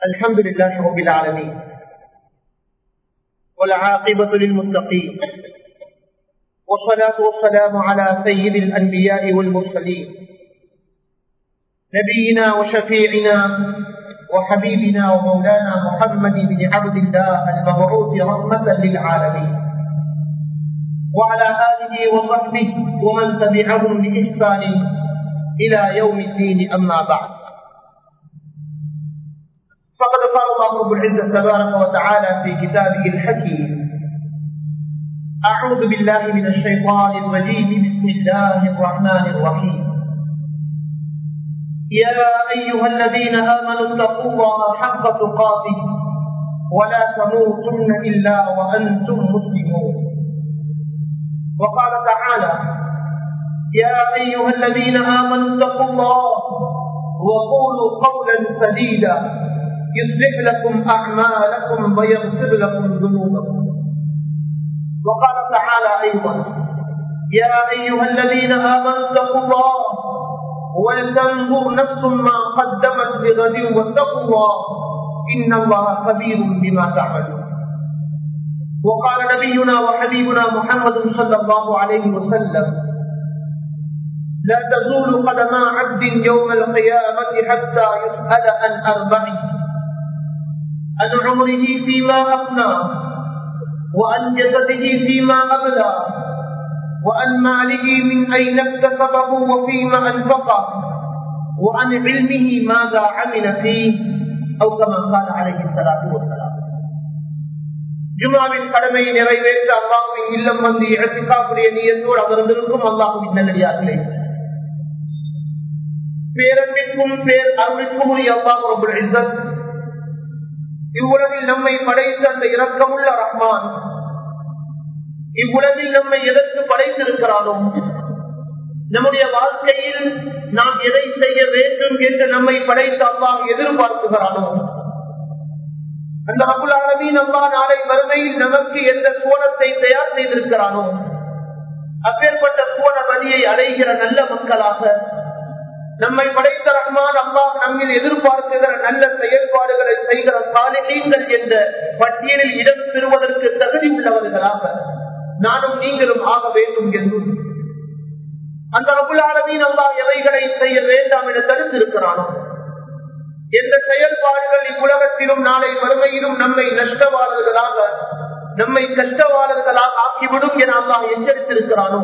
الحمد لله رب العالمين والعاقبة للمتقين والصلاة والسلام على سيد الأنبياء والمرسلين نبينا وشفيعنا وحبيبنا ومولانا محمد بن عبد الله المبعوث رحمة للعالمين وعلى آله وصحبه ومن تبعهم بإحسان إلى يوم الدين أما بعد فقد قال الله رب العزة تبارك وتعالى في كتابه الحكيم أعوذ بالله من الشيطان الرجيم بسم الله الرحمن الرحيم يا أيها الذين آمنوا اتقوا الله حق تقاته ولا تموتن إلا وأنتم مسلمون وقال تعالى يا أيها الذين آمنوا اتقوا الله وقولوا قولا سديدا يصلح لكم أعمالكم ويغفر لكم ذنوبكم وقال تعالى أيضا يا أيها الذين آمنوا اتقوا الله ولتنظر نفس ما قدمت لغد واتقوا الله إن الله خبير بما تعملون وقال نبينا وحبيبنا محمد صلى الله عليه وسلم لا تزول قدما عبد يوم القيامة حتى يسأل عن أربع عن عمره فيما أفنى وعن جسده فيما أبلى وعن ماله من أين اكتسبه وفيما أنفقه وعن علمه ماذا عمل فيه أو كما قال عليه الصلاة والسلام ஜுமாவின் கடமையை நிறைவேற்ற அல்லாஹுவின் இல்லம் வந்து இடத்துக்காப்புடைய நீயத்தோடு அமர்ந்திருக்கும் அல்லாஹுவின் நல்லடியார்களே பேரன்பிற்கும் பேர் அருளிற்கும் உரிய அல்லாஹு ரபுல் இஸ்ஸத் இவ்வுலகில் நம்மை படைத்த அந்த இரக்கமுள்ள ரஹ்மான் இவ்வுலகில் நம்மை எதற்கு படைத்திருக்கிறானோ நம்முடைய வாழ்க்கையில் நாம் எதை செய்ய வேண்டும் என்று நம்மை படைத்த அல்லாஹ் எதிர்பார்க்குகிறானோ அந்த அபுல் அரபின் அல்லா நாளை வறுமையில் நமக்கு எந்த கோணத்தை தயார் செய்திருக்கிறானோ அப்பேற்பட்ட கோண நதியை அடைகிற நல்ல மக்களாக நம்மை படைத்த ரஹ்மான் அல்லாஹ் நம்மில் எதிர்பார்க்குகிற நல்ல செயல்பாடுகளை செய்கிற சாலைகள் என்ற பட்டியலில் இடம் பெறுவதற்கு தகுதி உள்ளவர்களாக நானும் நீங்களும் ஆக வேண்டும் என்றும் அந்த அபுல் ஆலமீன் அல்லாஹ் எவைகளை செய்ய வேண்டாம் என தடுத்திருக்கிறானோ எந்த செயல்பாடுகள் இவ்வுலகத்திலும் நாளை வறுமையிலும் நம்மை நஷ்டவாளர்களாக நம்மை கஷ்டவாளர்களாக ஆக்கிவிடும் என அல்லாஹ் எச்சரித்திருக்கிறானோ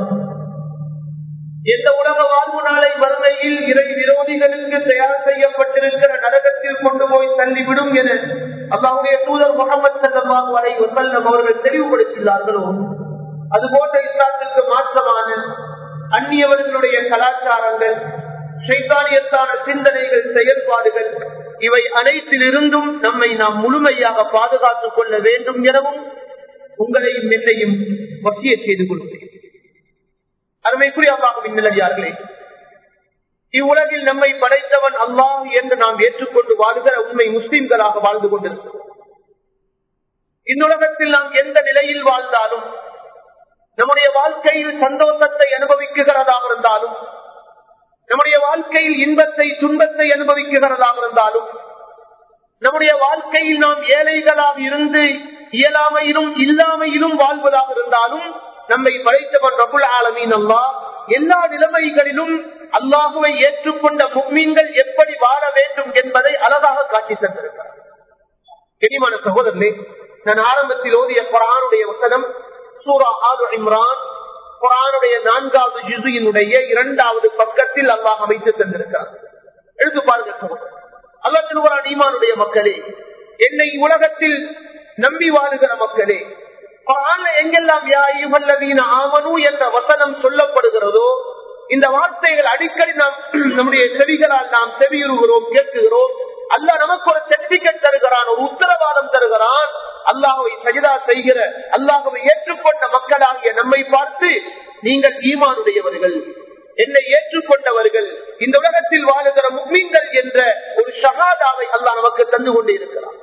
எந்த உலக வாழ்வு நாளை வறுமையில் இறை விரோதிகளுக்கு தயார் செய்யப்பட்டிருக்கிற நரகத்தில் கொண்டு போய் தள்ளிவிடும் என அல்லாவுடைய தூதர் முகமது சல்லாஹூ அலை வசல்லம் அவர்கள் தெளிவுபடுத்தியுள்ளார்களோ அதுபோன்ற இஸ்லாத்திற்கு மாற்றமான அந்நியவர்களுடைய கலாச்சாரங்கள் சைத்தானியத்தான சிந்தனைகள் செயல்பாடுகள் இவை அனைத்திலிருந்தும் நம்மை நாம் முழுமையாக பாதுகாத்துக் கொள்ள வேண்டும் எனவும் உங்களையும் என்னையும் வசிய செய்து கொள்கிறேன் அருமைக்குரிய அல்லாஹுவின் நிலையார்களே இவ்வுலகில் நம்மை படைத்தவன் அல்லாஹ் என்று நாம் ஏற்றுக்கொண்டு வாழ்கிற உண்மை முஸ்லிம்களாக வாழ்ந்து கொண்டிருக்கிறோம் இந்நுலகத்தில் நாம் எந்த நிலையில் வாழ்ந்தாலும் நம்முடைய வாழ்க்கையில் சந்தோஷத்தை அனுபவிக்குகிறதாக இருந்தாலும் நம்முடைய வாழ்க்கையில் இன்பத்தை துன்பத்தை அனுபவிக்குகிறதாக இருந்தாலும் நம்முடைய வாழ்க்கையில் நாம் ஏழைகளாக இருந்து இயலாமையிலும் இல்லாமையிலும் வாழ்வதாக இருந்தாலும் நம்மை படைத்தவன் ரபுல் ஆலமீன் அல்லா எல்லா நிலைமைகளிலும் அல்லாஹுவை ஏற்றுக்கொண்ட முக்மீன்கள் எப்படி வாழ வேண்டும் என்பதை அழகாக காட்டி தந்திருக்கிறார் கனிமான சகோதரர்களே நான் ஆரம்பத்தில் ஓதிய குரானுடைய வசனம் சூரா ஆது இம்ரான் குரானுடைய நான்காவது ஜிசுயினுடைய இரண்டாவது பக்கத்தில் அல்லாஹ் அமைத்து தந்திருக்கிறார் எழுத்து பாருங்கள் சகோதரர் அல்லா திருவரான் ஈமானுடைய மக்களே என்னை உலகத்தில் நம்பி வாழுகிற மக்களே எங்கெல்லாம் ஆமனு என்ற வசனம் சொல்லப்படுகிறதோ இந்த வார்த்தைகள் அடிக்கடி நாம் நம்முடைய செவிகளால் நாம் செவியுறுகிறோம் கேட்குகிறோம் அல்ல நமக்கு ஒரு சர்டிபிகேட் தருகிறான் ஒரு உத்தரவாதம் தருகிறான் அல்லாஹுவை சஜிதா செய்கிற அல்லாஹுவை ஏற்றுக்கொண்ட மக்களாகிய நம்மை பார்த்து நீங்கள் ஈமானுடையவர்கள் என்னை ஏற்றுக்கொண்டவர்கள் இந்த உலகத்தில் வாழுகிற முக்மீன்கள் என்ற ஒரு ஷகாதாவை அல்லாஹ் நமக்கு தந்து கொண்டே இருக்கிறார்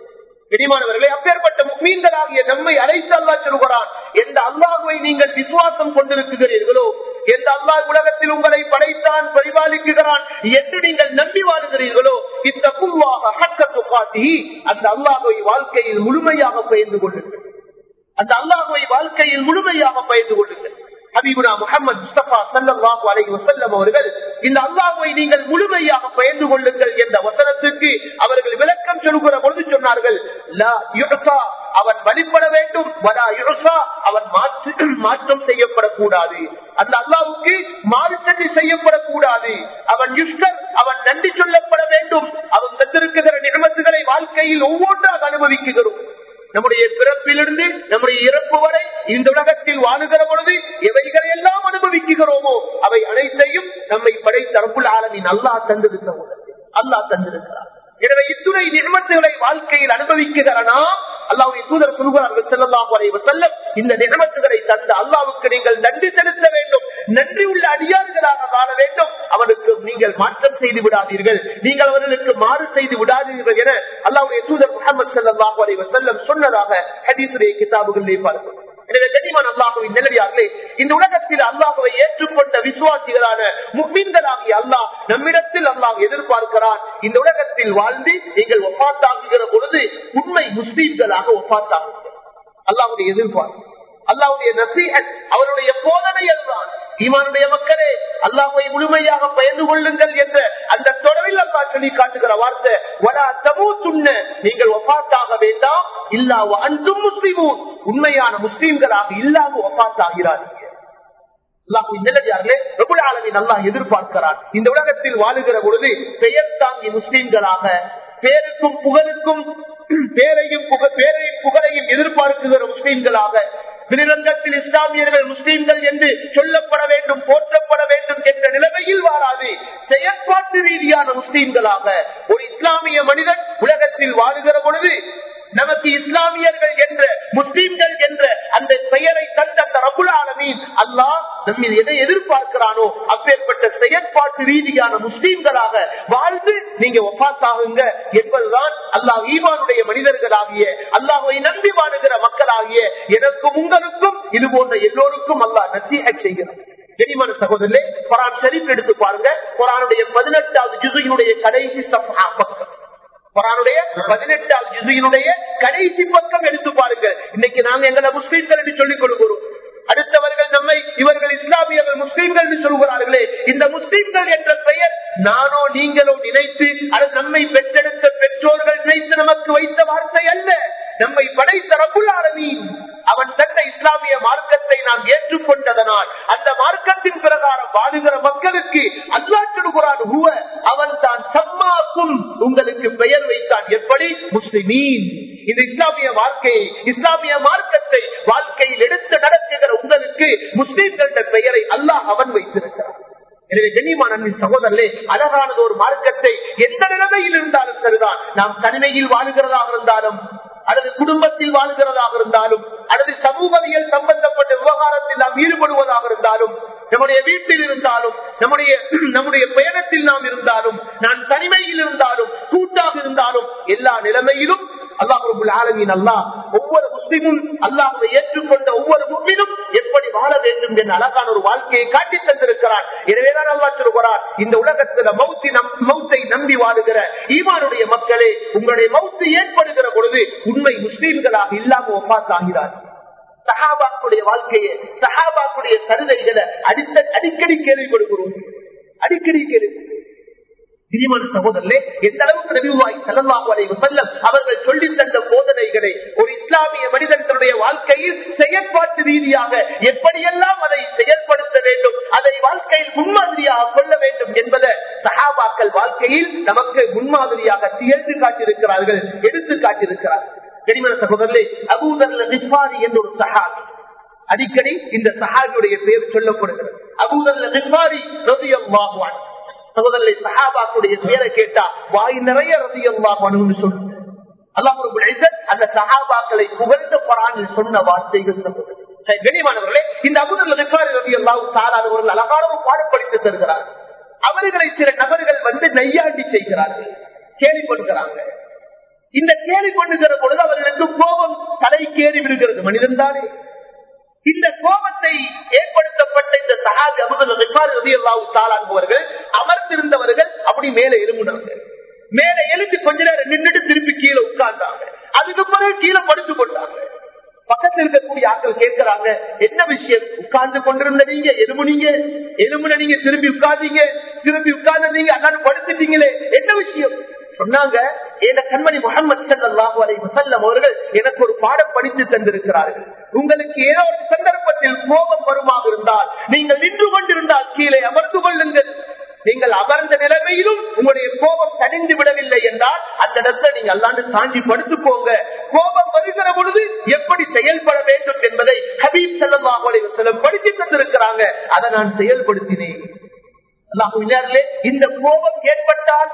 இனிமானவர்களே அப்பேற்பட்ட மீன்களாகிய நம்மை அழைத்து அல்லா சொல்கிறான் எந்த அல்லாஹுவை நீங்கள் விசுவாசம் கொண்டிருக்கிறீர்களோ எந்த அல்லாஹ் உலகத்தில் உங்களை படைத்தான் பரிபாலிக்குகிறான் என்று நீங்கள் நம்பி வாழுகிறீர்களோ இந்த புல்வாக ஹக்கத்து காட்டி அந்த அல்லாஹுவை வாழ்க்கையில் முழுமையாக பயந்து கொள்ளுங்கள் அந்த அல்லாஹுவை வாழ்க்கையில் முழுமையாக பயந்து கொள்ளுங்கள் ஹபீபுனா முகமது முஸ்தபா சல்லாஹு அலைஹி வஸல்லம் அவர்கள் இந்த அல்லாஹ்வை நீங்கள் முழுமையாக பயந்து கொள்ளுங்கள் என்ற வசனத்துக்கு அவர்கள் விளக்கம் சொல்கிற பொழுது சொன்னார்கள் லா யுஹ்சா அவன் வழிபட வேண்டும் வலா யுஹ்சா அவன் மாற்று மாற்றம் செய்யப்படக்கூடாது அந்த அல்லாஹ்வுக்கு மாறுச்சதி செய்யப்படக்கூடாது அவன் யுஷ்கர் அவன் நன்றி சொல்லப்பட வேண்டும் அவன் தந்திருக்கிற நிகமத்துகளை வாழ்க்கையில் ஒவ்வொன்றாக அனுபவிக்குகிறோம் நம்முடைய பிறப்பிலிருந்து நம்முடைய இறப்பு வரை இந்த உலகத்தில் வாழுகிற பொழுது எவைகளை எல்லாம் அனுபவிக்கிறோமோ அவை அனைத்தையும் நம்மை படைத்த ரப்புல் ஆலமின் அல்லாஹ் தந்திருக்கிறோம் அல்லாஹ் தந்திருக்கிறார் எனவே இத்துணை நிகமத்துகளை வாழ்க்கையில் அனுபவிக்கிறனா அல்லாவுடைய தூதர் சொல்கிறார்கள் செல்லலாம் வரைவு செல்லம் இந்த நிகமத்துகளை தந்த அல்லாவுக்கு நீங்கள் நன்றி செலுத்த வேண்டும் நன்றி உள்ள அடியார்களாக வாழ வேண்டும் அவனுக்கு நீங்கள் மாற்றம் செய்து விடாதீர்கள் நீங்கள் அவர்களுக்கு மாறு செய்து விடாதீர்கள் என அல்லாவுடைய தூதர் முகமது செல்லலாம் வரைவு செல்லம் சொன்னதாக ஹதீசுடைய கிதாபுகளிலே பார்க்கிறோம் எனவே கனிமான் அல்லாஹுவின் நிலவியார்களே இந்த உலகத்தில் அல்லாஹுவை ஏற்றுக்கொண்ட விசுவாசிகளான முக்மீன்களாகிய அல்லாஹ் நம்மிடத்தில் அல்லாஹ் எதிர்பார்க்கிறான் இந்த உலகத்தில் வாழ்ந்து நீங்கள் ஒப்பாத்தாகுகிற பொழுது உண்மை முஸ்லீம்களாக ஒப்பாத்தாகுங்கள் அல்லாஹுடைய எதிர்பார்ப்பு அல்லாவுடைய நசீகன் அவருடைய போதனை அதுதான் ஈமானுடைய மக்களே அல்லாஹை முழுமையாக பயந்து கொள்ளுங்கள் என்ற அந்த தொடரில் அல்லா சொல்லி காட்டுகிற வார்த்தை வலா தமு துண்ண நீங்கள் ஒப்பாத்தாக வேண்டாம் இல்லாவ அன்றும் முஸ்லிமும் உண்மையான முஸ்லீம்களாக இல்லாம ஒப்பாத்தாகிறார்கள் எதிர்பார்க்கிறான் இந்த உலகத்தில் வாழுகிற பொழுது பெயர் தாங்கி முஸ்லீம்களாக பேருக்கும் புகழுக்கும் பேரையும் பேரையும் புகழையும் எதிர்பார்க்குகிற முஸ்லீம்களாக வெளிரங்கத்தில் இஸ்லாமியர்கள் முஸ்லீம்கள் என்று சொல்லப்பட வேண்டும் போற்றப்பட வேண்டும் என்ற நிலைமையில் வாராது செயற்பாட்டு ரீதியான முஸ்லீம்களாக ஒரு இஸ்லாமிய மனிதன் உலகத்தில் வாழுகிற பொழுது நமக்கு இஸ்லாமியர்கள் என்ற முஸ்லீம்கள் என்ற அந்த பெயரை தந்த அந்த ரபுல் ஆலமீன் அல்லாஹ் நம்ம எதை எதிர்பார்க்கிறானோ அப்பேற்பட்ட செயற்பாட்டு ரீதியான முஸ்லீம்களாக வாழ்ந்து நீங்க ஒப்பாத்தாகுங்க என்பதுதான் அல்லாஹ் ஈமானுடைய மனிதர்களாகிய அல்லாஹை நம்பி வாழுகிற மக்களாகிய எனக்கும் உங்களுக்கும் இது போன்ற எல்லோருக்கும் அல்லாஹ் நசீக செய்கிறார் கனிமான சகோதரே குரான் ஷரீப் எடுத்து பாருங்க குரானுடைய பதினெட்டாவது ஜுசுடைய கடைசி சஃபா பக்கம் குரானுடைய பதினெட்டாவது ஜிசுயினுடைய கடைசி பக்கம் எடுத்து பாருங்க இன்னைக்கு நாங்க எங்களை முஸ்லீம்கள் என்று சொல்லிக் கொடுக்கிறோம் அடுத்தவர்கள் நம்மை இவர்கள் இஸ்லாமியர்கள் முஸ்லீம்கள் என்று சொல்கிறார்களே இந்த முஸ்லீம்கள் என்ற பெயர் நானோ நீங்களோ நினைத்து அது நம்மை பெற்றெடுத்த பெற்றோர்கள் நினைத்து நமக்கு வைத்த வார்த்தை அல்ல நம்மை படைத்த ரபுல் ஆலமீன் அவன் தந்த இஸ்லாமிய மார்க்கத்தை நாம் ஏற்றுக்கொண்டதனால் அந்த மார்க்கத்தின் பிரகாரம் வாழுகிற மக்களுக்கு அல்லா சொல்கிறான் அவன் தான் சம்மாக்கும் உங்களுக்கு பெயர் வைத்தான் எப்படி முஸ்லிமீன் இந்த இஸ்லாமிய வாழ்க்கையை இஸ்லாமிய மார்க்கத்தை வாழ்க்கையில் எடுத்து நடத்துகிற உங்களுக்கு முஸ்லீம்கள பெயரை அல்லாஹ் அவன் வைத்திருக்கிறான் எனவே கண்ணியமான அன்பின் சகோதரர்களே அழகானது ஒரு மார்க்கத்தை எந்த நிலைமையில் இருந்தாலும் சரிதான் நாம் தனிமையில் வாழுகிறதாக இருந்தாலும் அல்லது குடும்பத்தில் வாழ்கிறதாக இருந்தாலும் அல்லது சமூகவியல் சம்பந்தப்பட்ட விவகாரத்தில் நாம் ஈடுபடுவதாக இருந்தாலும் நம்முடைய வீட்டில் இருந்தாலும் நம்முடைய நம்முடைய பயணத்தில் நாம் இருந்தாலும் நான் தனிமையில் இருந்தாலும் கூட்டாக இருந்தாலும் எல்லா நிலைமையிலும் அல்லாஹுல் ஆலமின் அல்லாஹ் ஒவ்வொரு முஸ்லிமும் அல்லாஹுவை ஏற்றுக்கொண்ட ஒவ்வொரு முஸ்லிமும் எப்படி வாழ வேண்டும் என்ற அழகான ஒரு வாழ்க்கையை காட்டி தந்திருக்கிறான் எனவேதான் அல்லா சொல்கிறார் இந்த உலகத்துல மௌத்தி நம் மௌத்தை நம்பி வாழுகிற ஈமானுடைய மக்களே உங்களுடைய மௌத்து ஏற்படுகிற பொழுது உண்மை முஸ்லீம்களாக இல்லாம ஒப்பாத்தாகிறார் சஹாபாக்குடைய வாழ்க்கையை சஹாபாக்குடைய கருதைகளை அடித்த அடிக்கடி கேள்விப்படுகிறோம் அடிக்கடி கேள்வி பிரிமான சகோதரர்களே எந்த அளவுக்கு நபிவாய் செல்லல்லாஹு செல்லம் அவர்கள் சொல்லி தந்த போதனைகளை ஒரு இஸ்லாமிய மனிதன் தன்னுடைய வாழ்க்கையில் செயற்பாட்டு ரீதியாக எப்படியெல்லாம் அதை செயல்படுத்த வேண்டும் அதை வாழ்க்கையில் முன்மாதிரியாக கொள்ள வேண்டும் என்பதை சஹாபாக்கள் வாழ்க்கையில் நமக்கு முன்மாதிரியாக திகழ்ந்து காட்டியிருக்கிறார்கள் எடுத்து காட்டியிருக்கிறார்கள் கனிமன சகோதரர்களே அபூதர்ல நிஃபாரி என்ற ஒரு சஹாபி அடிக்கடி இந்த சஹாபியுடைய பெயர் சொல்லப்படுகிறது அபூதர்ல நிஃபாரி ரதியல்லாஹு அன்ஹு சகோதரர்களை சஹாபாக்குடைய பேரை கேட்டா வாய் நிறைய ரதியல்லாஹு சொல்லுங்க அல்லாஹ் அந்த சஹாபாக்களை புகழ்ந்த பரானில் சொன்ன வார்த்தைகள் கனிமானவர்களே இந்த அபுதல் ரதி அல்லாஹு சாராதவர்கள் அழகான ஒரு பாடம் படித்து தருகிறார்கள் அவர்களை சில நபர்கள் வந்து நையாண்டி செய்கிறார்கள் கேள்விப்படுகிறாங்க இந்த கேள்வி பண்ணுகிற பொழுது அவர்களுக்கு கோபம் தலைக்கேறி விடுகிறது மனிதன் தானே இந்த கோபத்தை ஏற்படுத்தப்பட்ட இந்த சகாபி அபுதல் அமர்ந்திருந்தவர்கள் அப்படி மேலே எழும்பினாங்க மேலே எழுந்து கொஞ்ச நேரம் நின்றுட்டு திருப்பி கீழே உட்கார்ந்தாங்க அதுக்கு பிறகு கீழே படுத்து கொண்டாங்க பக்கத்தில் இருக்கக்கூடிய ஆட்கள் கேட்கிறாங்க என்ன விஷயம் உட்கார்ந்து கொண்டிருந்த நீங்க எலும்புனீங்க எலும்புன நீங்க திரும்பி உட்கார்ந்தீங்க திரும்பி உட்கார்ந்தீங்க அண்ணாடு படுத்துட்டீங்களே என்ன விஷயம் சொன்னாங்க என் கண்மணி முகமது சல்லாஹூ அலை வசல்லம் அவர்கள் எனக்கு ஒரு பாடம் படித்து தந்திருக்கிறார்கள் உங்களுக்கு ஏதோ ஒரு சந்தர்ப்பத்தில் கோபம் வருமாக இருந்தால் நீங்கள் நின்று கொண்டிருந்தால் கீழே அமர்ந்து கொள்ளுங்கள் நீங்கள் அமர்ந்த நிலைமையிலும் உங்களுடைய கோபம் தணிந்து விடவில்லை என்றால் அந்த இடத்துல நீங்க அல்லாண்டு சாஞ்சி படுத்து போங்க கோபம் வருகிற பொழுது எப்படி செயல்பட வேண்டும் என்பதை ஹபீப் செல்லமாக படித்து தந்திருக்கிறாங்க அதை நான் செயல்படுத்தினேன் இந்த கோபம் ஏற்பட்டால்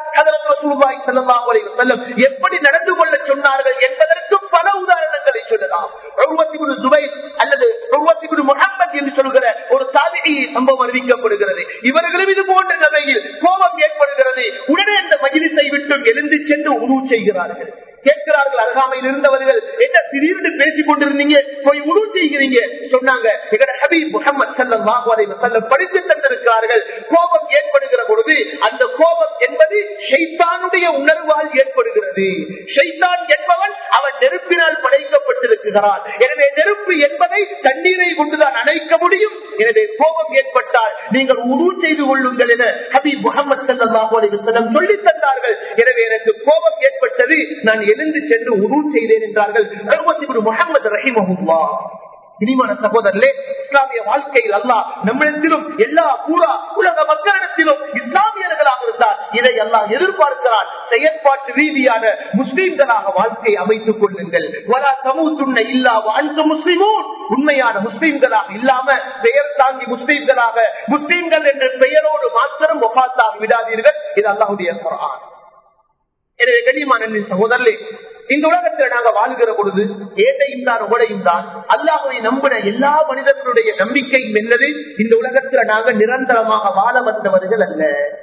எப்படி நடந்து கொள்ள சொன்னார்கள் என்பதற்கு பல உதாரணங்களை சொல்லலாம் அல்லது முகமது என்று சொல்கிற ஒரு தாலிகை சம்பவம் அறிவிக்கப்படுகிறது இவர்களும் இது போன்ற நிலையில் கோபம் ஏற்படுகிறது உடனே அந்த மகிழ்ச்சியை விட்டு எழுந்து சென்று உருவு செய்கிறார்கள் கேட்கிறார்கள் அருகாமையில் இருந்தவர்கள் என்ன திடீர்னு பேசிக் கொண்டிருந்தீங்க போய் உருவு செய்கிறீங்க சொன்னாங்க ஹபீப் முகமது சல்லாஹு அலை வசல்லம் படித்து தந்திருக்கிறார்கள் கோபம் ஏற்படுகிற பொழுது அந்த கோபம் என்பது ஷைத்தானுடைய உணர்வால் ஏற்படுகிறது ஷைத்தான் என்பவன் அவன் நெருப்பினால் படைக்கப்பட்டிருக்கிறான் எனவே நெருப்பு என்பதை தண்ணீரை கொண்டுதான் அணைக்க முடியும் எனவே கோபம் ஏற்பட்டால் நீங்கள் உரு செய்து கொள்ளுங்கள் என ஹபீப் முகமது சல்லாஹு அலை வசல்லம் சொல்லி தந்தார்கள் எனவே எனக்கு கோபம் ஏற்பட்டது நான் எழுந்து சென்று உரு செய்தேன் என்றார்கள் முகமது ரஹிமஹுல்லா இனிமான சகோதரர்களே இஸ்லாமிய வாழ்க்கையில் அல்லா நம்மிடத்திலும் எல்லா பூரா உலக மக்களிடத்திலும் இஸ்லாமியர்களாக இருந்தால் இதை எல்லாம் எதிர்பார்க்கிறான் செயற்பாட்டு ரீதியான முஸ்லீம்களாக வாழ்க்கையை அமைத்துக் கொள்ளுங்கள் வரா சமூத்துண்ண இல்லாம அந்த முஸ்லிமூன் உண்மையான முஸ்லீம்களாக இல்லாம பெயர் தாங்கி முஸ்லீம்களாக முஸ்லீம்கள் என்ற பெயரோடு மாத்திரம் ஒப்பாத்தாக விடாதீர்கள் இது அல்லாஹுடைய குரான் எனவே கண்ணியமான சகோதரர்களே இந்த உலகத்தில் நாங்க வாழ்கிற பொழுது ஏட்டையும் தான் உகடையும் தான் அல்லாஹுவை நம்பின எல்லா மனிதர்களுடைய நம்பிக்கை என்னது இந்த உலகத்துல நாங்க நிரந்தரமாக வாழ வந்தவர்கள் அல்ல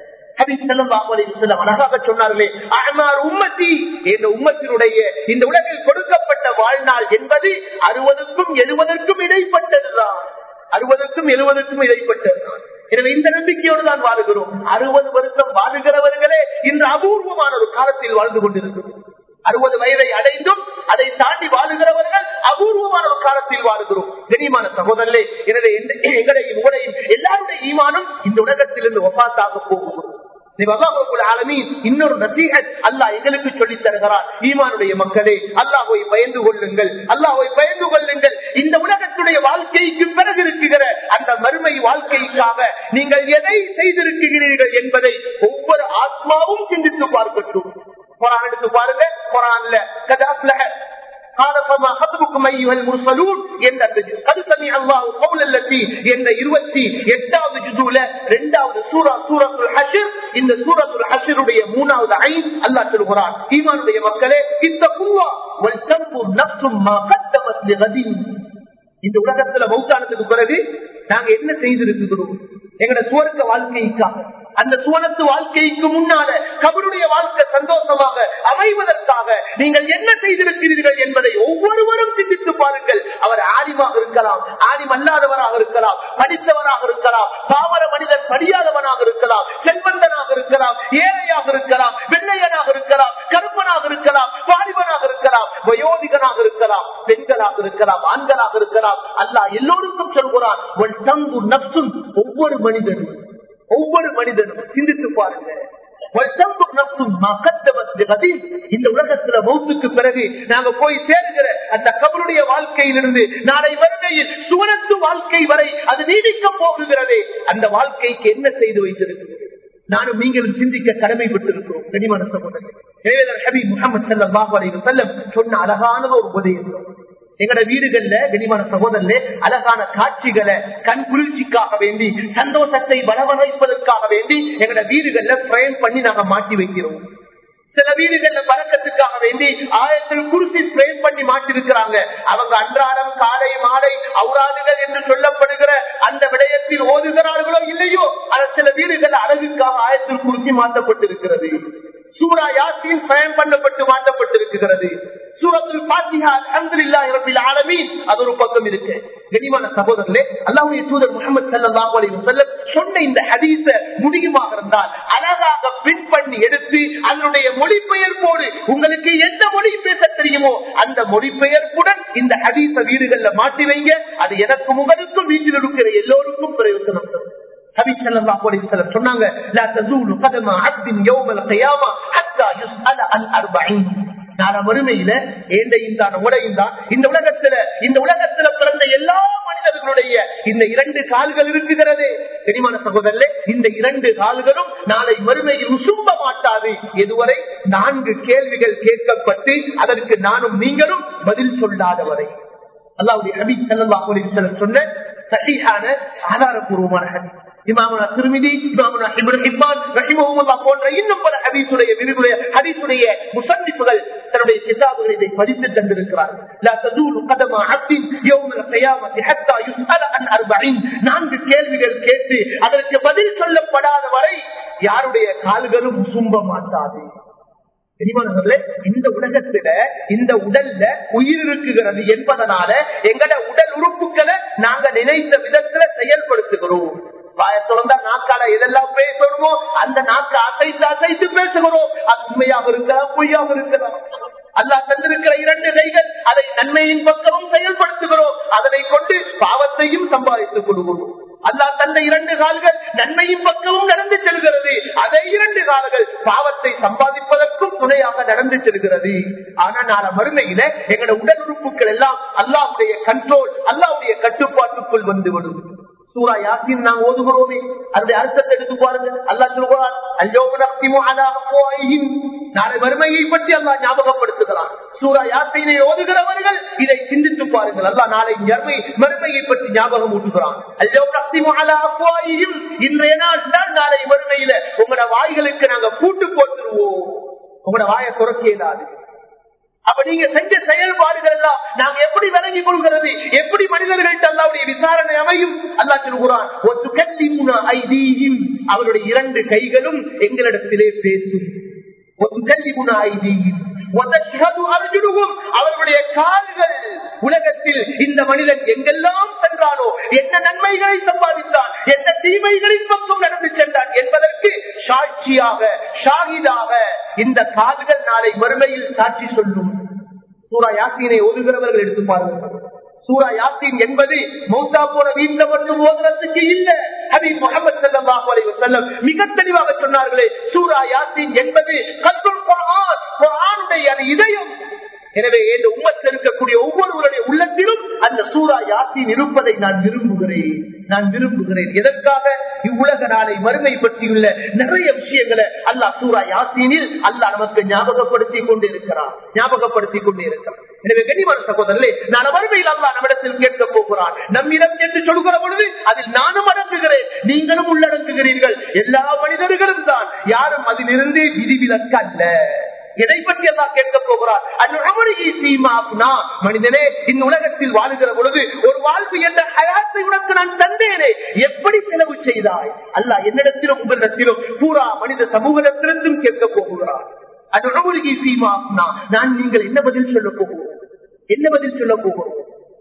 அழகாக சொன்னார்களே உம்மத்தி என்ற உம்மத்தினுடைய இந்த உலகில் கொடுக்கப்பட்ட வாழ்நாள் என்பது அறுபதுக்கும் எழுபதற்கும் இடைப்பட்டதுதான் அறுபதுக்கும் எழுபதுக்கும் இடைப்பட்டதுதான் எனவே இந்த நம்பிக்கையோடு தான் வாழுகிறோம் அறுபது வருஷம் வாழுகிறவர்களே இன்று அபூர்வமான ஒரு காலத்தில் வாழ்ந்து கொண்டிருக்கிறோம் அறுபது வயதை அடைந்தும் அதை தாண்டி வாழுகிறவர்கள் அபூர்வமான ஒரு காலத்தில் வாழுகிறோம் கனிமான சகோதரே எனவே எங்களையும் உங்களையும் எல்லாருடைய ஈமானும் இந்த உலகத்திலிருந்து ஒப்பாத்தாக போகுகிறோம் இன்னொரு நசீகத் அல்லாஹ் எங்களுக்கு சொல்லி தருகிறார் ஈமானுடைய மக்களே அல்லாஹை பயந்து கொள்ளுங்கள் அல்லாஹை பயந்து கொள்ளுங்கள் இந்த உலகத்துடைய வாழ்க்கைக்கு பிறகு இருக்கிற அந்த மறுமை வாழ்க்கைக்காக நீங்கள் எதை செய்திருக்கிறீர்கள் என்பதை ஒவ்வொரு ஆத்மாவும் சிந்தித்து பார்க்கட்டும் குரான் எடுத்து பாருங்க குரான்ல கதாப்ல قال فما خطبكم ايها المرسلون என்ற قد سمع الله قول التي என்ற 28வது ஜுதுல இரண்டாவது சூரா சூரத்துல் ஹஷ்ர் இந்த சூரத்துல் ஹஷ்ருடைய மூணாவது ஐன் அல்லாஹ் சொல்கிறான் ஈமானுடைய மக்களே இத்தகுல்லா வல் தன்ஃபுர் நஃப்ஸும் மா கத்தமத் லிகதின் இந்த உலகத்துல மௌத்தானதுக்கு பிறகு நாங்க என்ன செய்திருக்கிறோம் எங்கட சுவர்க்க வாழ்க்கைக்காக அந்த சுவனத்து வாழ்க்கைக்கு முன்னால கபருடைய வாழ்க்கை சந்தோஷமாக அமைவதற்காக நீங்கள் என்ன செய்திருக்கிறீர்கள் என்பதை ஒவ்வொருவரும் சிந்தித்து பாருங்கள் அவர் ஆடிமாக இருக்கலாம் ஆடிம் அல்லாதவராக இருக்கலாம் படித்தவராக இருக்கலாம் பாமர மனிதன் படியாதவனாக இருக்கலாம் செல்வந்தனாக இருக்கலாம் ஏழையாக இருக்கலாம் வெள்ளையனாக இருக்கலாம் கருப்பனாக இருக்கலாம் வாலிபனாக இருக்கலாம் வயோதிகனாக இருக்கலாம் பெண்களாக இருக்கலாம் ஆண்களாக இருக்கலாம் அல்லாஹ் எல்லோருக்கும் சொல்கிறான் ஒவ்வொரு மனிதனும் ஒவ்வொரு மனிதனும் சிந்தித்து பாருங்க இந்த உலகத்துல மௌத்துக்கு பிறகு நாங்க போய் சேருகிற அந்த கபருடைய வாழ்க்கையிலிருந்து நாளை வருகையில் சுவனத்து வாழ்க்கை வரை அது நீடிக்க போகுகிறதே அந்த வாழ்க்கைக்கு என்ன செய்து வைத்திருக்கிறது நானும் நீங்களும் சிந்திக்க கடமைப்பட்டிருக்கிறோம் கனிமான சகோதரர் முகமது சல்லாஹ் அலைவசல்லம் சொன்ன அழகான ஒரு உபதேசம் எங்கட வீடுகள்ல கனிமான சகோதரர்களே அழகான காட்சிகளை கண் குளிர்ச்சிக்காக வேண்டி சந்தோஷத்தை வளவழைப்பதற்காக வேண்டி எங்கட வீடுகள்ல பிரயம் பண்ணி நாங்க மாட்டி வைக்கிறோம் சில வீடுகள்ல பறக்கத்துக்காக வேண்டி ஆயிரத்தில் குருசி பிரேம் பண்ணி மாட்டிருக்கிறாங்க அவங்க அன்றாடம் காலை மாலை அவுராதுகள் என்று சொல்லப்படுகிற அந்த விடயத்தில் ஓதுகிறார்களோ இல்லையோ அது சில வீடுகள் அழகுக்காக ஆயிரத்தில் குருசி மாற்றப்பட்டிருக்கிறது சூரா யாசின் பிரயம் பண்ணப்பட்டு மாற்றப்பட்டிருக்கிறது செயல்படுத்துகிறது சூரத்துல் பாத்திஹா அல்ஹம்துலில்லாஹி ரப்பில் ஆலமீன் அது ஒரு பக்கம் இருக்கு கனிமான சகோதரர்களே அல்லாஹ்வுடைய தூதர் முஹம்மது ஸல்லல்லாஹு அலைஹி வஸல்லம் சொன்ன இந்த ஹதீஸ முடியுமாக இருந்தால் அழகாக பின் பண்ணி எடுத்து அதனுடைய மொழிபெயர்ப்போடு உங்களுக்கு எந்த மொழி பேச தெரியுமோ அந்த மொழிபெயர்ப்புடன் இந்த ஹதீஸ வீடுகள்ல மாட்டி வைங்க அது எனக்கும் உங்களுக்கும் வீட்டில் இருக்கிற எல்லோருக்கும் பிரயோஜனம் தரும் ஹபீப் ஸல்லல்லாஹு அலைஹி வஸல்லம் சொன்னாங்க லா தஸூலு கதம அப்தின் யௌமல் கியாமா ஹத்தா யுஸ்அல அன் அர்பஈன் நாள வறுமையில ஏண்டையும் தான் உடையும் தான் இந்த உலகத்துல இந்த உலகத்துல பிறந்த எல்லா மனிதர்களுடைய இந்த இரண்டு கால்கள் இருக்குகிறது தெரியுமான சகோதரர்களே இந்த இரண்டு கால்களும் நாளை மறுமையில் உசும்ப மாட்டாது இதுவரை நான்கு கேள்விகள் கேட்கப்பட்டு அதற்கு நானும் நீங்களும் பதில் சொல்லாத வரை அல்லாவுடைய ஹபீப் ஸல்லல்லாஹு அலைஹி வஸல்லம் சொன்ன சஹீஹான ஆதாரபூர்வமான ஹதீஸ் இமாமுனா திருமிதி இமாமுனா இப்னு ஹிப்பான் ரஹிமஹுல்லாஹ் போன்ற இன்னும் பல ஹதீஸுடைய விரிவுடைய ஹதீஸுடைய முசன்னிப்புகள் தன்னுடைய கிதாபுகளை இதை பதித்து தந்திருக்கிறார்கள் லா ததூலு கதம அப்தின் யௌமல் கியாமத்தி ஹத்தா யுஸ்அல அன் அர்பஈன் நான்கு கேள்விகள் கேட்டு அதற்கு பதில் சொல்லப்படாத வரை யாருடைய கால்களும் சும்ப மாட்டாது தெரியுமானவர்களே இந்த உலகத்துல இந்த உடல்ல உயிர் இருக்குகிறது என்பதனால எங்கட உடல் உறுப்புகளை நாங்க நினைத்த விதத்துல செயல்படுத்துகிறோம் வாய தொடர்ந்தா நாக்கால எதெல்லாம் பேசணுமோ அந்த நாக்கு அசைத்து அசைத்து பேசுகிறோம் அது உண்மையாக இருக்கலாம் பொய்யாக இருக்கலாம் அல்லா தந்திருக்கிற இரண்டு கைகள் அதை நன்மையின் பக்கமும் செயல்படுத்துகிறோம் அதனை கொண்டு பாவத்தையும் சம்பாதித்துக் கொள்கிறோம் அல்லா தந்த இரண்டு கால்கள் நன்மையின் பக்கமும் நடந்து செல்கிறது அதே இரண்டு கால்கள் பாவத்தை சம்பாதிப்பதற்கும் துணையாக நடந்து செல்கிறது ஆனா நாள மறுமையில எங்களோட உடல் உறுப்புகள் எல்லாம் அல்லாவுடைய கண்ட்ரோல் அல்லாவுடைய கட்டுப்பாட்டுக்குள் வந்துவிடும் சூரா யாசின் நாங்க ஓதுகிறோமே அதனுடைய அர்த்தத்தை எடுத்து பாருங்க அல்லா சொல்கிறான் நாளை வறுமையை பற்றி அல்லா ஞாபகப்படுத்துகிறான் சூரா யாசினை ஓதுகிறவர்கள் இதை சிந்தித்து பாருங்கள் அல்லா நாளை மறுமை மறுமையை பற்றி ஞாபகம் ஊட்டுகிறான் இன்றைய நாள் தான் நாளை மறுமையில உங்களோட வாய்களுக்கு நாங்க பூட்டு போட்டுருவோம் உங்களோட வாயை துறக்க இயலாது அப்ப நீங்க செஞ்ச செயல்பாடுகள் எல்லாம் நாங்க எப்படி விளங்கிக் கொள்கிறது எப்படி மனிதர்கள்ட்ட அல்லாவுடைய விசாரணை அமையும் அல்லா சொல்கிறான் அவருடைய இரண்டு கைகளும் எங்களிடத்திலே பேசும் அவர்களுடைய கால்கள் உலகத்தில் இந்த மனிதன் எங்கெல்லாம் சென்றானோ என்ன நன்மைகளை சம்பாதித்தான் என்ன தீமைகளின் பக்கம் நடந்து சென்றான் என்பதற்கு சாட்சியாக ஷாகிதாக இந்த கால்கள் நாளை மறுமையில் சாட்சி சொல்லும் சூரா யாசீனை ஓதுகிறவர்கள் எடுத்து பாருங்கள் சூரா யாசின் என்பது மௌத்தா போன வீட்டுல மட்டும் ஓதுறதுக்கு இல்ல ஹபீப் முகமது ஸல்லல்லாஹு அலைஹி வஸல்லம் மிக தெளிவாக சொன்னார்களே சூரா யாசின் என்பது கத்துல் குர்ஆன் குர்ஆனுடைய அது இதயம் எனவே இந்த உம்மத்தில் இருக்கக்கூடிய ஒவ்வொருவருடைய உள்ளத்திலும் அந்த சூரா யாசின் இருப்பதை நான் விரும்புகிறேன் நான் விரும்புகிறேன் எதற்காக இவ்வுலக நாளை மறுமை பற்றியுள்ள நிறைய விஷயங்களை அல்லாஹ் சூரா யாசீனில் அல்லாஹ் நமக்கு ஞாபகப்படுத்தி கொண்டு இருக்கிறார் ஞாபகப்படுத்தி கொண்டு இருக்கிறார் எனவே கனிமான சகோதரர்களே நான் மறுமையில் அல்லாஹ் நம்மிடத்தில் கேட்க போகிறான் நம்மிடம் என்று சொல்கிற பொழுது அதில் நானும் அடங்குகிறேன் நீங்களும் உள்ளடங்குகிறீர்கள் எல்லா மனிதர்களும் தான் யாரும் அதிலிருந்து விதிவிலக்கு அல்ல எதை பற்றி எல்லாம் கேட்க போகிறார் மனிதனே இந்த உலகத்தில் வாழுகிற பொழுது ஒரு வாழ்வு என்ற ஹயாத்தை உனக்கு நான் தந்தேனே எப்படி செலவு செய்தாய் அல்ல என்னிடத்திலும் உங்களிடத்திலும் பூரா மனித சமூகத்திலிருந்தும் கேட்க போகிறார் அது உணவுகி சீமா நான் நீங்கள் என்ன பதில் சொல்ல போகிறோம் என்ன பதில் சொல்ல போகிறோம்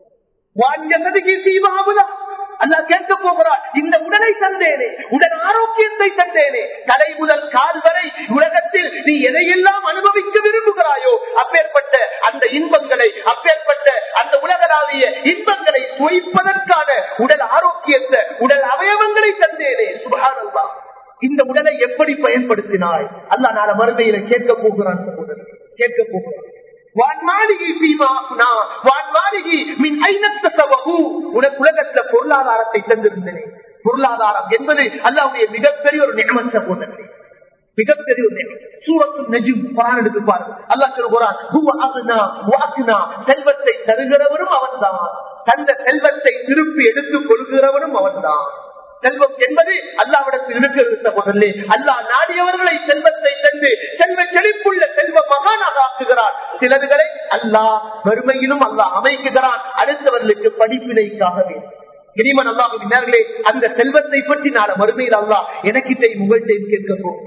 அல்லா கேட்க போகிறார் இந்த உடலை தந்தேனே உடல் ஆரோக்கியத்தை தந்தேனே தலை முதல் கால் வரை உலகத்தில் நீ எதையெல்லாம் அனுபவிக்க விரும்புகிறாயோ அப்பேற்பட்ட அந்த இன்பங்களை அப்பேற்பட்ட அந்த உலகளாவிய இன்பங்களை சுவைப்பதற்கான உடல் ஆரோக்கியத்தை உடல் அவயவங்களை தந்தேனே சுகானந்தா இந்த உடலை எப்படி பயன்படுத்தினாய் அல்லா நாள மறுமையில கேட்க போகிறான் சகோதரர் கேட்க போகிறான் உலகத்துல பொருளாதாரத்தை தந்திருந்தேன் பொருளாதாரம் என்பது அல்லாவுடைய மிகப்பெரிய ஒரு நியமத்த போன்றது மிகப்பெரிய ஒரு சூரத்து நெஜும் குரான் எடுத்து பாருங்க அல்லா சொல்கிறான் செல்வத்தை தருகிறவரும் அவன்தான் தந்த செல்வத்தை திருப்பி எடுத்துக் கொள்கிறவரும் அவன்தான் செல்வம் என்பது அல்லாவிடத்தில் இருக்கிறது சகோதரே அல்லா நாடியவர்களை செல்வத்தை தந்து செல்வ செழிப்புள்ள செல்வ மகானாக ஆக்குகிறார் சிலர்களை அல்லாஹ் வறுமையிலும் அல்லாஹ் அமைக்குகிறான் அடுத்தவர்களுக்கு படிப்பினைக்காகவே கிரிமன் அல்லாஹுவினர்களே அந்த செல்வத்தை பற்றி நாள மறுமையில் அல்லாஹ் எனக்கிட்டையும் உங்கள்கிட்டையும் கேட்க போகிறான்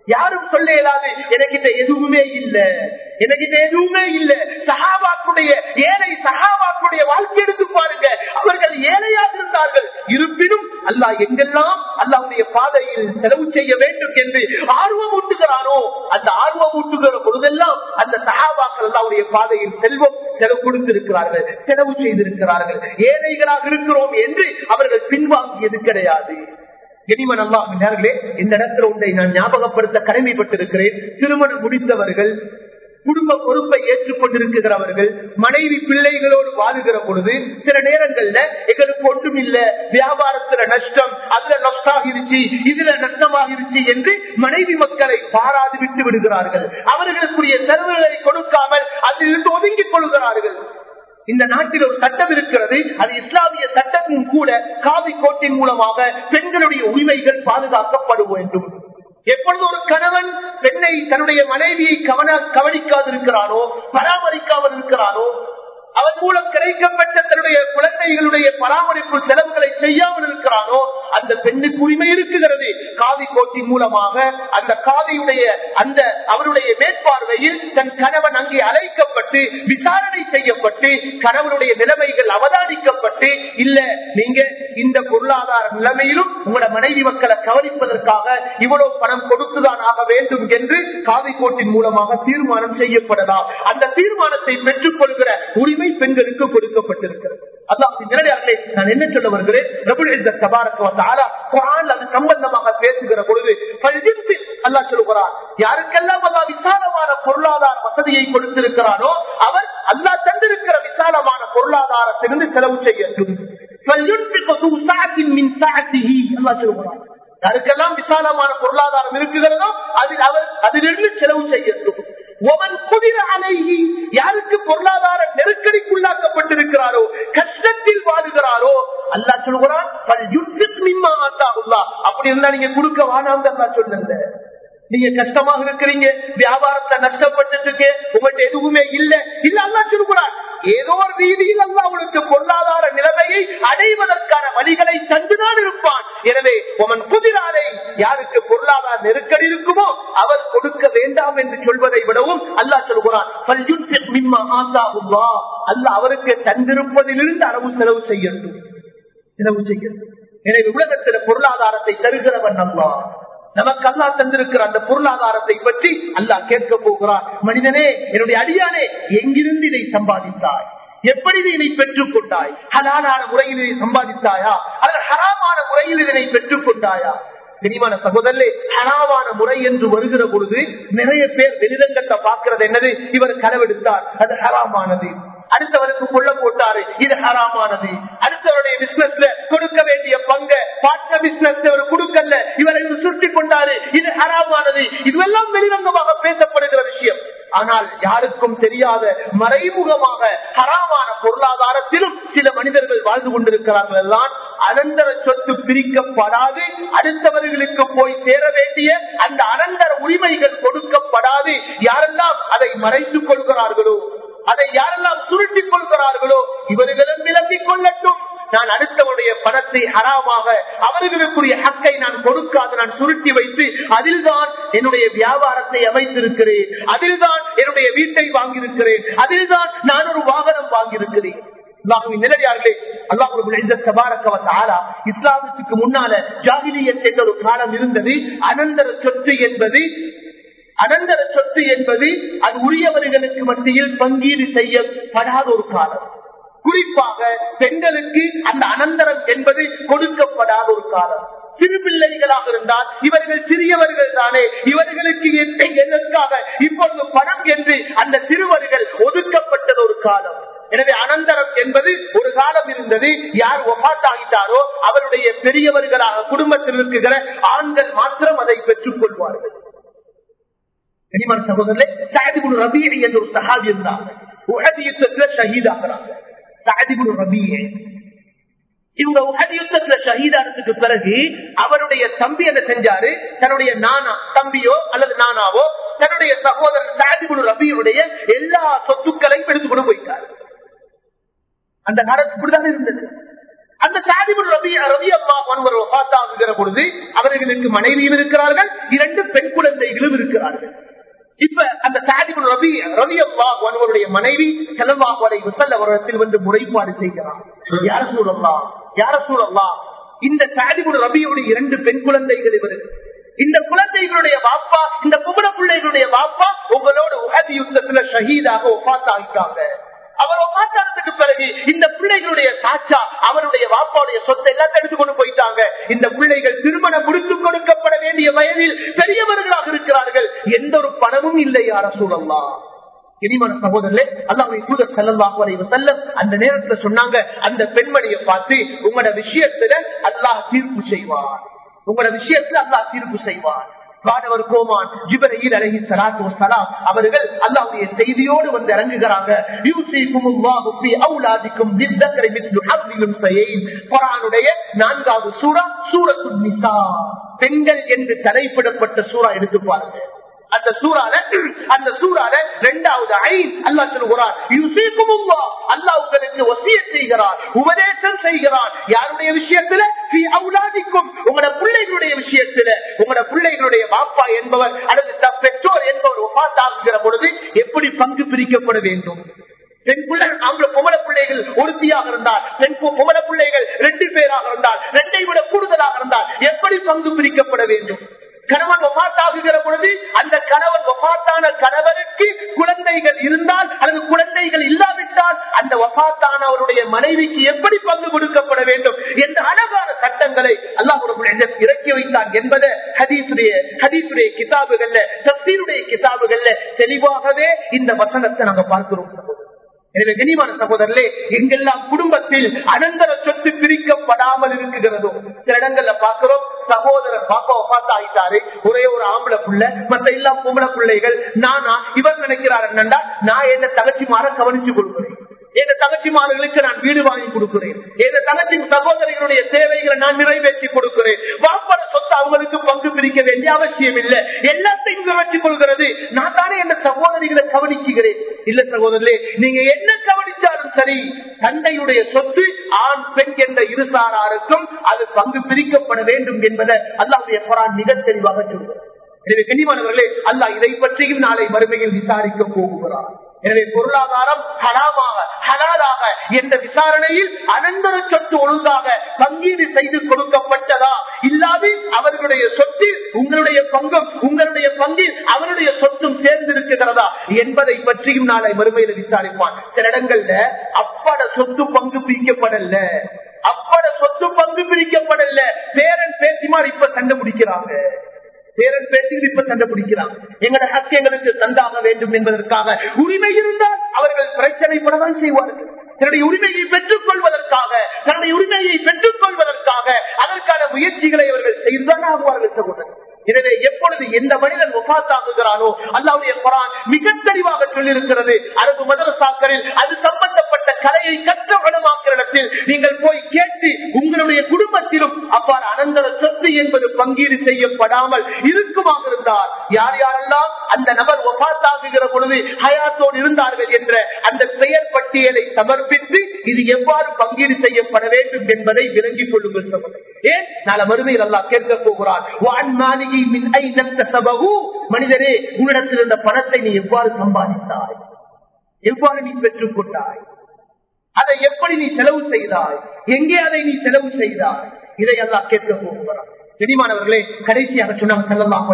யாரும் சொல்ல இயலாது எனக்கிட்ட எதுவுமே இல்ல எனக்கிட்ட எதுவுமே இல்ல சகாபாக்குடைய ஏழை சகாபாக்குடைய வாழ்க்கை எடுத்து பாருங்க அவர்கள் ஏழையாக இருந்தார்கள் இருப்பினும் அல்லாஹ் எங்கெல்லாம் அல்லாவுடைய பாதையில் செலவு செய்ய வேண்டும் என்று ஆர்வம் ஊட்டுகிறானோ அந்த ஆர்வம் ஊட்டுகிற பொழுதெல்லாம் அந்த சகாபாக்கள் அல்லாவுடைய பாதையில் செல்வம் செலவு கொடுத்திருக்கிறார்கள் செலவு செய்திருக்கிறார்கள் ஏழைகளாக இருக்கிறோம் என்று அவர்கள் பின்வாங்கியது கிடையாது கனிமன் அல்லாஹர்களே இந்த இடத்துல ஒன்றை நான் ஞாபகப்படுத்த கடமைப்பட்டிருக்கிறேன் திருமணம் முடிந்தவர்கள் குடும்ப பொறுப்பை ஏற்றுக்கொண்டிருக்கிறவர்கள் மனைவி பிள்ளைகளோடு வாழுகிற பொழுது சில நேரங்கள்ல எங்களுக்கு ஒன்றும் இல்ல வியாபாரத்துல நஷ்டம் அதுல நஷ்டாகிருச்சு இதுல நஷ்டமாகிருச்சு என்று மனைவி மக்களை பாராது விட்டு விடுகிறார்கள் அவர்களுக்குரிய செலவுகளை கொடுக்காமல் அதிலிருந்து ஒதுங்கிக் கொள்கிறார்கள் இந்த நாட்டில் ஒரு சட்டம் இருக்கிறது அது இஸ்லாமிய சட்டத்தின் கூட காவி கோட்டின் மூலமாக பெண்களுடைய உரிமைகள் பாதுகாக்கப்பட வேண்டும் எப்பொழுது ஒரு கணவன் பெண்ணை தன்னுடைய மனைவியை கவன கவனிக்காதிருக்கிறானோ பராமரிக்காமல் இருக்கிறானோ அவன் மூலம் கிடைக்கப்பட்ட தன்னுடைய குழந்தைகளுடைய பராமரிப்பு செலவுகளை செய்யாமல் இருக்கிறானோ அந்த பெண்ணுக்கு உரிமை இருக்குகிறது காதி கோட்டின் மூலமாக அந்த காதியுடைய அந்த அவருடைய மேற்பார்வையில் தன் கணவன் அங்கே அழைக்கப்பட்டு விசாரணை செய்யப்பட்டு கணவனுடைய நிலைமைகள் அவதானிக்கப்பட்டு இல்ல நீங்க இந்த பொருளாதார நிலைமையிலும் உங்களோட மனைவி மக்களை கவனிப்பதற்காக இவ்வளவு பணம் கொடுத்துதான் ஆக வேண்டும் என்று காவி கோட்டின் மூலமாக தீர்மானம் செய்யப்படலாம் அந்த தீர்மானத்தை பெற்றுக் கொள்கிற உரிமை பெண்களுக்கு கொடுக்கப்பட்டிருக்கிறது நான் என்ன சொல்ல வருகிறேன் அது சம்பந்தமாக பேசுகிற பொழுது அல்லா சொல்லுகிறார் யாருக்கெல்லாம் அல்லா விசாலமான பொருளாதார வசதியை கொடுத்திருக்கிறானோ அவர் அல்லா தந்திருக்கிற விசாலமான பொருளாதாரத்திலிருந்து செலவு செய்யட்டும் யாருக்கெல்லாம் விசாலமான பொருளாதாரம் இருக்குகிறதோ அதில் அவர் அதிலிருந்து செலவு செய்யட்டும் ஒவன் குதிர அலைகி யாருக்கு பொருளாதார நெருக்கடிக்குள்ளாக்கப்பட்டிருக்கிறாரோ கஷ்டத்தில் வாழுகிறாரோ அல்லா சொல்கிறான் அப்படி இருந்தா நீங்க கொடுக்க வானாம் சொல்லுங்க நீங்க கஷ்டமாக இருக்கிறீங்க வியாபாரத்தை நஷ்டப்பட்டு உங்கள்கிட்ட எதுவுமே இல்ல இல்ல அல்லா சொல்கிறான் ஏதோ ஒரு ரீதியில் அல்லா உங்களுக்கு பொருளாதார நிலைமையை அடைவதற்கான வழிகளை தந்துதான் இருப்பான் எனவே உமன் புதிராலை யாருக்கு பொருளாதார நெருக்கடி இருக்குமோ அவர் கொடுக்க வேண்டாம் என்று சொல்வதை விடவும் அல்லா சொல்கிறான் அல்ல அவருக்கு தந்திருப்பதிலிருந்து அளவு செலவு செய்யட்டும் செலவு செய்யட்டும் எனவே உலகத்தில் பொருளாதாரத்தை தருகிறவன் அல்லா நமக்கு அல்லா தந்திருக்கிற அந்த பொருளாதாரத்தை பற்றி அல்லாஹ் கேட்க போகிறார் மனிதனே என்னுடைய அடியானே எங்கிருந்து இதை சம்பாதித்தாய் எப்படி நீ இதை பெற்றுக் கொண்டாய் ஹலாலான முறையில் இதை சம்பாதித்தாயா அல்லது ஹராமான முறையில் இதனை பெற்றுக் கொண்டாயா தெரியுமான சகோதரே ஹராமான முறை என்று வருகிற பொழுது நிறைய பேர் வெளிரங்கத்தை பார்க்கிறது என்னது இவர் களவெடுத்தார் அது ஹராமானது அடுத்தவருக்கு கொள்ள போட்டாரு இது ஹராமானது அடுத்தவருடைய பிசினஸ்ல கொடுக்க வேண்டிய பங்க பார்ட்னர் பிசினஸ் அவர் கொடுக்கல இவரை சுருட்டி கொண்டாரு இது ஹராமானது இதுவெல்லாம் வெளிரங்கமாக பேசப்படுகிற விஷயம் ஆனால் யாருக்கும் தெரியாத மறைமுகமாக ஹராமான பொருளாதாரத்திலும் சில மனிதர்கள் வாழ்ந்து கொண்டிருக்கிறார்கள் எல்லாம் அனந்தர சொத்து பிரிக்கப்படாது அடுத்தவர்களுக்கு போய் சேர வேண்டிய அந்த அனந்தர உரிமைகள் கொடுக்கப்படாது யாரெல்லாம் அதை மறைத்துக் கொள்கிறார்களோ அதை யாரெல்லாம் சுருட்டிக் கொள்கிறார்களோ இவர்களும் விளங்கிக் கொள்ளட்டும் நான் அடுத்தவருடைய பணத்தை ஹராமாக அவர்களுக்குரிய ஹக்கை நான் கொடுக்காது நான் சுருட்டி வைத்து அதில்தான் என்னுடைய வியாபாரத்தை அமைத்திருக்கிறேன் அதில்தான் என்னுடைய வீட்டை வாங்கியிருக்கிறேன் அதில்தான் நான் ஒரு வாகனம் வாங்கியிருக்கிறேன் இஸ்லாமத்துக்கு முன்னால ஜாகிலியத் என்ற ஒரு காலம் இருந்தது அனந்தர சொத்து என்பது அனந்தர சொத்து என்பது அது உரியவர்களுக்கு மத்தியில் பங்கீடு செய்யப்படாத ஒரு காலம் குறிப்பாக பெண்களுக்கு அந்த அனந்தரம் என்பது கொடுக்கப்படாத ஒரு காலம் சிறு பிள்ளைகளாக இருந்தால் இவர்கள் சிறியவர்கள் தானே இவர்களுக்கு எதற்காக இப்பொழுது பணம் என்று அந்த சிறுவர்கள் ஒதுக்கப்பட்டது ஒரு காலம் எனவே அனந்தரம் என்பது ஒரு காலம் இருந்தது யார் ஒப்பாத்தாகிட்டாரோ அவருடைய பெரியவர்களாக குடும்பத்தில் இருக்கிற ஆண்கள் மாத்திரம் அதை பெற்றுக் கொள்வார்கள் கனிமன் சகோதரர்களே சாதிபுல் ரபி என்ற ஒரு சகாதி இருந்தாங்க உகதி யுத்தத்துல ஷஹீதாகிறாங்க சாதிபுல் ரபி இவங்க உகதி யுத்தத்துல ஷஹீதானதுக்கு பிறகு அவருடைய தம்பி என்ன செஞ்சாரு தன்னுடைய நானா தம்பியோ அல்லது நானாவோ தன்னுடைய சகோதரர் சாதிபுல் ரபியுடைய எல்லா சொத்துக்களையும் எடுத்துக்கொண்டு போயிட்டாரு அந்த காலம் இப்படிதான் இருந்தது அந்த சாதிபுல் ரபி ரவி அம்மா ஒருவர் ஒப்பாத்தாகுகிற பொழுது அவர்களுக்கு மனைவியும் இருக்கிறார்கள் இரண்டு பெண் குழந்தைகளும் இருக்கிறார்கள் இப்ப அந்த சாதிபுல் ரபி ரவி அம்மா ஒருவருடைய மனைவி செலவாகுவதை விசல் அவரிடத்தில் வந்து முறைப்பாடு செய்கிறார் யார சூழல்லாம் யார சூழல்லாம் இந்த சாதிபுல் ரபியுடைய இரண்டு பெண் குழந்தைகள் இவருக்கு இந்த குழந்தைகளுடைய வாப்பா இந்த குமர பிள்ளைகளுடைய வாப்பா உங்களோட உகதி யுத்தத்துல ஷஹீதாக ஒப்பாத்தாகிட்டாங்க அவர் ஒப்பாத்தானத்துக்கு பிறகு இந்த பிள்ளைகளுடைய சாச்சா அவருடைய வாப்பாவுடைய சொத்தை எல்லாம் எடுத்து கொண்டு போயிட்டாங்க இந்த பிள்ளைகள் திருமணம் முடித்து கொடுக்கப்பட வேண்டிய வயதில் பெரியவர்களாக இருக்கிறார்கள் எந்த ஒரு பணமும் இல்லை யார சூழல்லாம் இனிமான சகோதரர்களே அல்லாவுடைய தூதர் செல்லல்லாஹு அலைஹி வஸல்லம் அந்த நேரத்துல சொன்னாங்க அந்த பெண்மணியை பார்த்து உங்களோட விஷயத்துல அல்லாஹ் தீர்ப்பு செய்வார் உங்களோட விஷயத்துல அல்லாஹ் தீர்ப்பு செய்வார் காடவர் கோமான் ஜிபரையில் அழகி சலாத்து வசலாம் அவர்கள் அல்லாவுடைய செய்தியோடு வந்து இறங்குகிறாங்க நான்காவது சூறா சூரத்து நிசா பெண்கள் என்று தலைப்பிடப்பட்ட சூறா எடுத்து பாருங்க அந்த சூறால அந்த சூறால இரண்டாவது ஐன் அல்லா சொல்லுகிறார் அல்லா உங்களுக்கு வசிய செய்கிறார் உபதேசம் செய்கிறார் யாருடைய விஷயத்துல அவுலாதிக்கும் உங்களோட பிள்ளைகளுடைய விஷயத்துல உங்களோட பிள்ளைகளுடைய பாப்பா என்பவர் அல்லது பெற்றோர் என்பவர் ஒப்பாத்தாகுகிற பொழுது எப்படி பங்கு பிரிக்கப்பட வேண்டும் பெண் பிள்ளைகள் ஆங்கில பொமல பிள்ளைகள் ஒருத்தியாக இருந்தால் பெண் பொமல பிள்ளைகள் ரெண்டு பேராக இருந்தால் ரெண்டை விட கூடுதலாக இருந்தால் எப்படி பங்கு பிரிக்கப்பட வேண்டும் கணவன் ஒப்பாத்தாகுகிற பொழுது அந்த கணவன் ஒப்பாத்தான கணவனுக்கு குழந்தைகள் இருந்தால் அல்லது குழந்தைகள் இல்லாவிட்டால் அந்த ஒப்பாத்தானவருடைய மனைவிக்கு எப்படி பங்கு கொடுக்கப்பட வேண்டும் என்ற அழகான சட்டங்களை அல்லாஹ் இறக்கி வைத்தான் என்பதை ஹதீசுடைய ஹதீசுடைய கிதாபுகள்ல தப்சீருடைய கிதாபுகள்ல தெளிவாகவே இந்த வசனத்தை நாங்க பார்க்கிறோம் சகோதரர் எனவே கனிமான சகோதரர்களே எங்கெல்லாம் குடும்பத்தில் அனந்தர சொத்து பிரிக்கப்படாமல் இருக்குகிறதோ சில இடங்கள்ல பாக்குறோம் சகோதரர் பாப்பாவை பார்த்து ஆயிட்டாரு ஒரே ஒரு ஆம்பளை புள்ள மத்த எல்லா பொம்பளை பிள்ளைகள் நானா இவர் நினைக்கிறார் என்னண்டா நான் என்ன தகச்சி மாற கவனிச்சு கொடுக்கிறேன் எங்க தங்கச்சிமார்களுக்கு நான் வீடு வாங்கி கொடுக்கிறேன் எங்க தங்கச்சி சகோதரிகளுடைய தேவைகளை நான் நிறைவேற்றி கொடுக்கிறேன் வாப்பட சொத்து அவங்களுக்கு பங்கு பிரிக்க வேண்டிய அவசியம் இல்லை எல்லாத்தையும் வச்சு கொள்கிறது நான் தானே என் சகோதரிகளை கவனிக்கிறேன் இல்ல சகோதரர்களே நீங்க என்ன கவனிச்சாலும் சரி தந்தையுடைய சொத்து ஆண் பெண் என்ற இருசாராருக்கும் அது பங்கு பிரிக்கப்பட வேண்டும் என்பதை அல்லாவுடைய குரான் மிக தெளிவாக சொல்கிறார் எனவே கண்ணியமானவர்களே அல்லாஹ் இதை பற்றியும் நாளை மறுமையில் விசாரிக்க போகுகிறார் எனவே பொருளாதாரம் ஹலாமாக ஹலாலாக என்ற விசாரணையில் அனந்தர சொத்து ஒழுங்காக பங்கீடு செய்து கொடுக்கப்பட்டதா இல்லாது அவர்களுடைய சொத்தில் உங்களுடைய பங்கும் உங்களுடைய பங்கில் அவருடைய சொத்தும் சேர்ந்திருக்கிறதா என்பதை பற்றியும் நாளை மறுமையில் விசாரிப்பான் சில இடங்கள்ல அப்பட சொத்து பங்கு பிரிக்கப்படல அப்பட சொத்து பங்கு பிரிக்கப்படல பேரன் பேத்திமார் இப்ப கண்டுபிடிக்கிறாங்க பேரன் பேசிகள் இப்ப கண்டுபிடிக்கிறான் எங்களோட ஹக்கு எங்களுக்கு தந்தாக வேண்டும் என்பதற்காக உரிமை இருந்தால் அவர்கள் பிரச்சனைப்படதான் செய்வார்கள் தன்னுடைய உரிமையை பெற்றுக் கொள்வதற்காக தன்னுடைய உரிமையை பெற்றுக் கொள்வதற்காக அதற்கான முயற்சிகளை அவர்கள் செய்துதான் ஆகுவார்கள் சகோதரர் எனவே எப்பொழுது எந்த மனிதன் முகாத்தாக்குகிறானோ அல்லாவுடைய குரான் மிக தெளிவாக சொல்லியிருக்கிறது அரபு மதரசாக்களில் அது சம்பந்தப்பட்ட கலையை கற்ற வளமாக்கிற இடத்தில் நீங்கள் போய் கேட்டு உங்களுடைய குடும்பத்திலும் அவ்வாறு அனந்தர சொத்து என்பது பங்கீடு செய்யப்படாமல் இருக்குமாக இருந்தால் யார் யாரெல்லாம் அந்த நபர் ஒபாத்தாகுகிற பொழுது ஹயாத்தோடு இருந்தார்கள் என்ற அந்த பெயர் பட்டியலை சமர்ப்பித்து இது எவ்வாறு பங்கீடு செய்யப்பட வேண்டும் என்பதை விளங்கிக் கொள்ளுங்கள் ஏன் நாள மறுமையில் அல்லா கேட்க போகிறார் மனிதரே உன்னிடத்தில் இருந்த பணத்தை நீ எவ்வாறு சம்பாதித்தாய் எவ்வாறு நீ பெற்றுக் கொண்டாய் அதை எப்படி நீ செலவு செய்தாய் எங்கே அதை நீ செலவு செய்தாய் இதை எல்லாம் கேட்க போகிறார் தெரியுமானவர்களே கடைசியாக சொன்னாங்க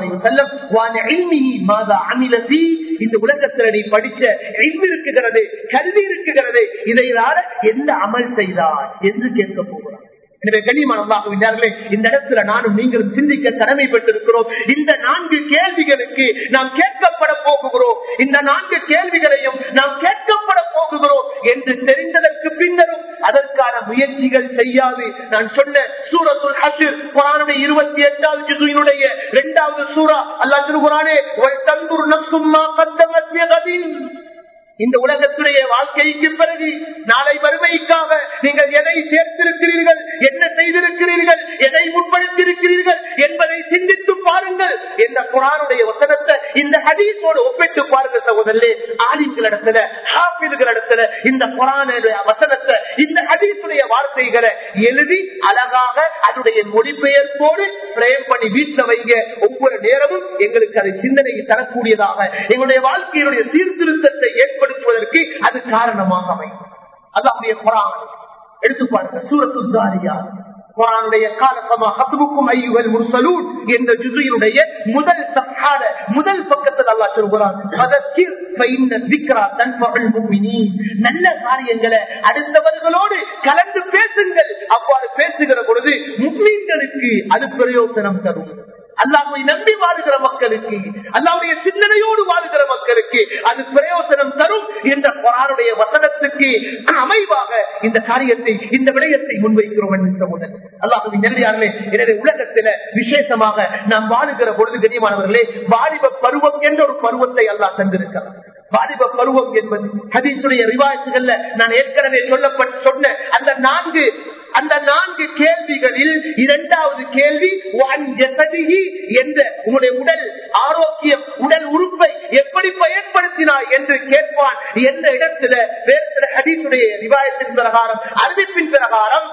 இந்த உலகத்தில் நீ படிச்ச இருக்கிறது கல்வி இருக்குகிறது இதை எந்த அமல் செய்தார் என்று கேட்க போகிறார் எனவே கண்ணியமானவர்களே இந்த இடத்துல நானும் நீங்களும் சிந்திக்க கடமைப்பட்டிருக்கிறோம் இந்த நான்கு கேள்விகளுக்கு நாம் கேட்கப்பட போகுகிறோம் இந்த நான்கு கேள்விகளையும் நாம் கேட்கப்பட போகுகிறோம் என்று தெரிந்ததற்கு பின்னரும் அதற்கான முயற்சிகள் செய்யாது நான் சொன்ன சூரத்துல் ஹசிர் குரானுடைய இருபத்தி எட்டாவது ஜிசுயினுடைய இரண்டாவது சூறா அல்லா திருகுரானே தந்தூர் நப்சும்மா கத்தமத்திய இந்த உலகத்துடைய வாழ்க்கைக்கு பிறகு நாளை வறுமைக்காக நீங்கள் எதை சேர்த்திருக்கிறீர்கள் என்ன செய்திருக்கிறீர்கள் எதை முற்படுத்தியிருக்கிறீர்கள் என்பதை சிந்தித்து பாருங்கள் இந்த குரானுடைய வசனத்தை இந்த ஹதீஸோடு ஒப்பிட்டு பாருங்கள் சகோதரே ஆலிம்களிடத்துல ஹாபிதுகளிடத்துல இந்த குரானுடைய வசனத்தை இந்த ஹதீஸுடைய வார்த்தைகளை எழுதி அழகாக அதனுடைய மொழிபெயர்ப்போடு பிரேம் பண்ணி வீட்டில் வைங்க ஒவ்வொரு நேரமும் எங்களுக்கு அது சிந்தனையை தரக்கூடியதாக எங்களுடைய வாழ்க்கையினுடைய சீர்திருத்தத்தை ஏற்படுத்துவதற்கு அது காரணமாக அமையும் அதாவது குரான் எடுத்து பாருங்க சூரத்து தாரியா குரானுடைய காலசமா ஹத்துவுக்கும் ஐயுகள் முர்சலூன் என்ற ஜுசையினுடைய முதல் சப்ஹால முதல் பக்கத்தில் அல்லா சொல்கிறான் பதக்கிர் ஃபைன்ன திக்ரா தன்ஃபஉல் முஃமினீன் நல்ல காரியங்களை அடுத்தவர்களோடு கலந்து பேசுங்கள் அவ்வாறு பேசுகிற பொழுது முஸ்லிம்களுக்கு அது பிரயோசனம் தரும் அல்லாஹை நம்பி வாழுகிற மக்களுக்கு அல்லாவுடைய சிந்தனையோடு வாழுகிற மக்களுக்கு அது பிரயோசனம் தரும் என்ற குரானுடைய வசனத்துக்கு அமைவாக இந்த காரியத்தை இந்த விடயத்தை முன்வைக்கிறோம் என்று அல்லாஹுவின் நெல்லியார்களே எனவே உலகத்தில விசேஷமாக நாம் வாழுகிற பொழுது கண்ணியமானவர்களே வாலிப பருவம் என்ற ஒரு பருவத்தை அல்லாஹ் தந்திருக்கிறார் வாலிப பருவம் என்பது ஹதீசுடைய ரிவாயத்துகள்ல நான் ஏற்கனவே சொல்லப்பட்டு சொன்ன அந்த நான்கு அந்த நான்கு கேள்விகளில் இரண்டாவது கேள்வி என்ற உங்களுடைய உடல் ஆரோக்கியம் உடல் உறுப்பை எப்படி பயன்படுத்தினாய் என்று கேட்பான் என்ற இடத்துல வேறு சில ஹதீசுடைய ரிவாயத்தின் பிரகாரம் அறிவிப்பின் பிரகாரம்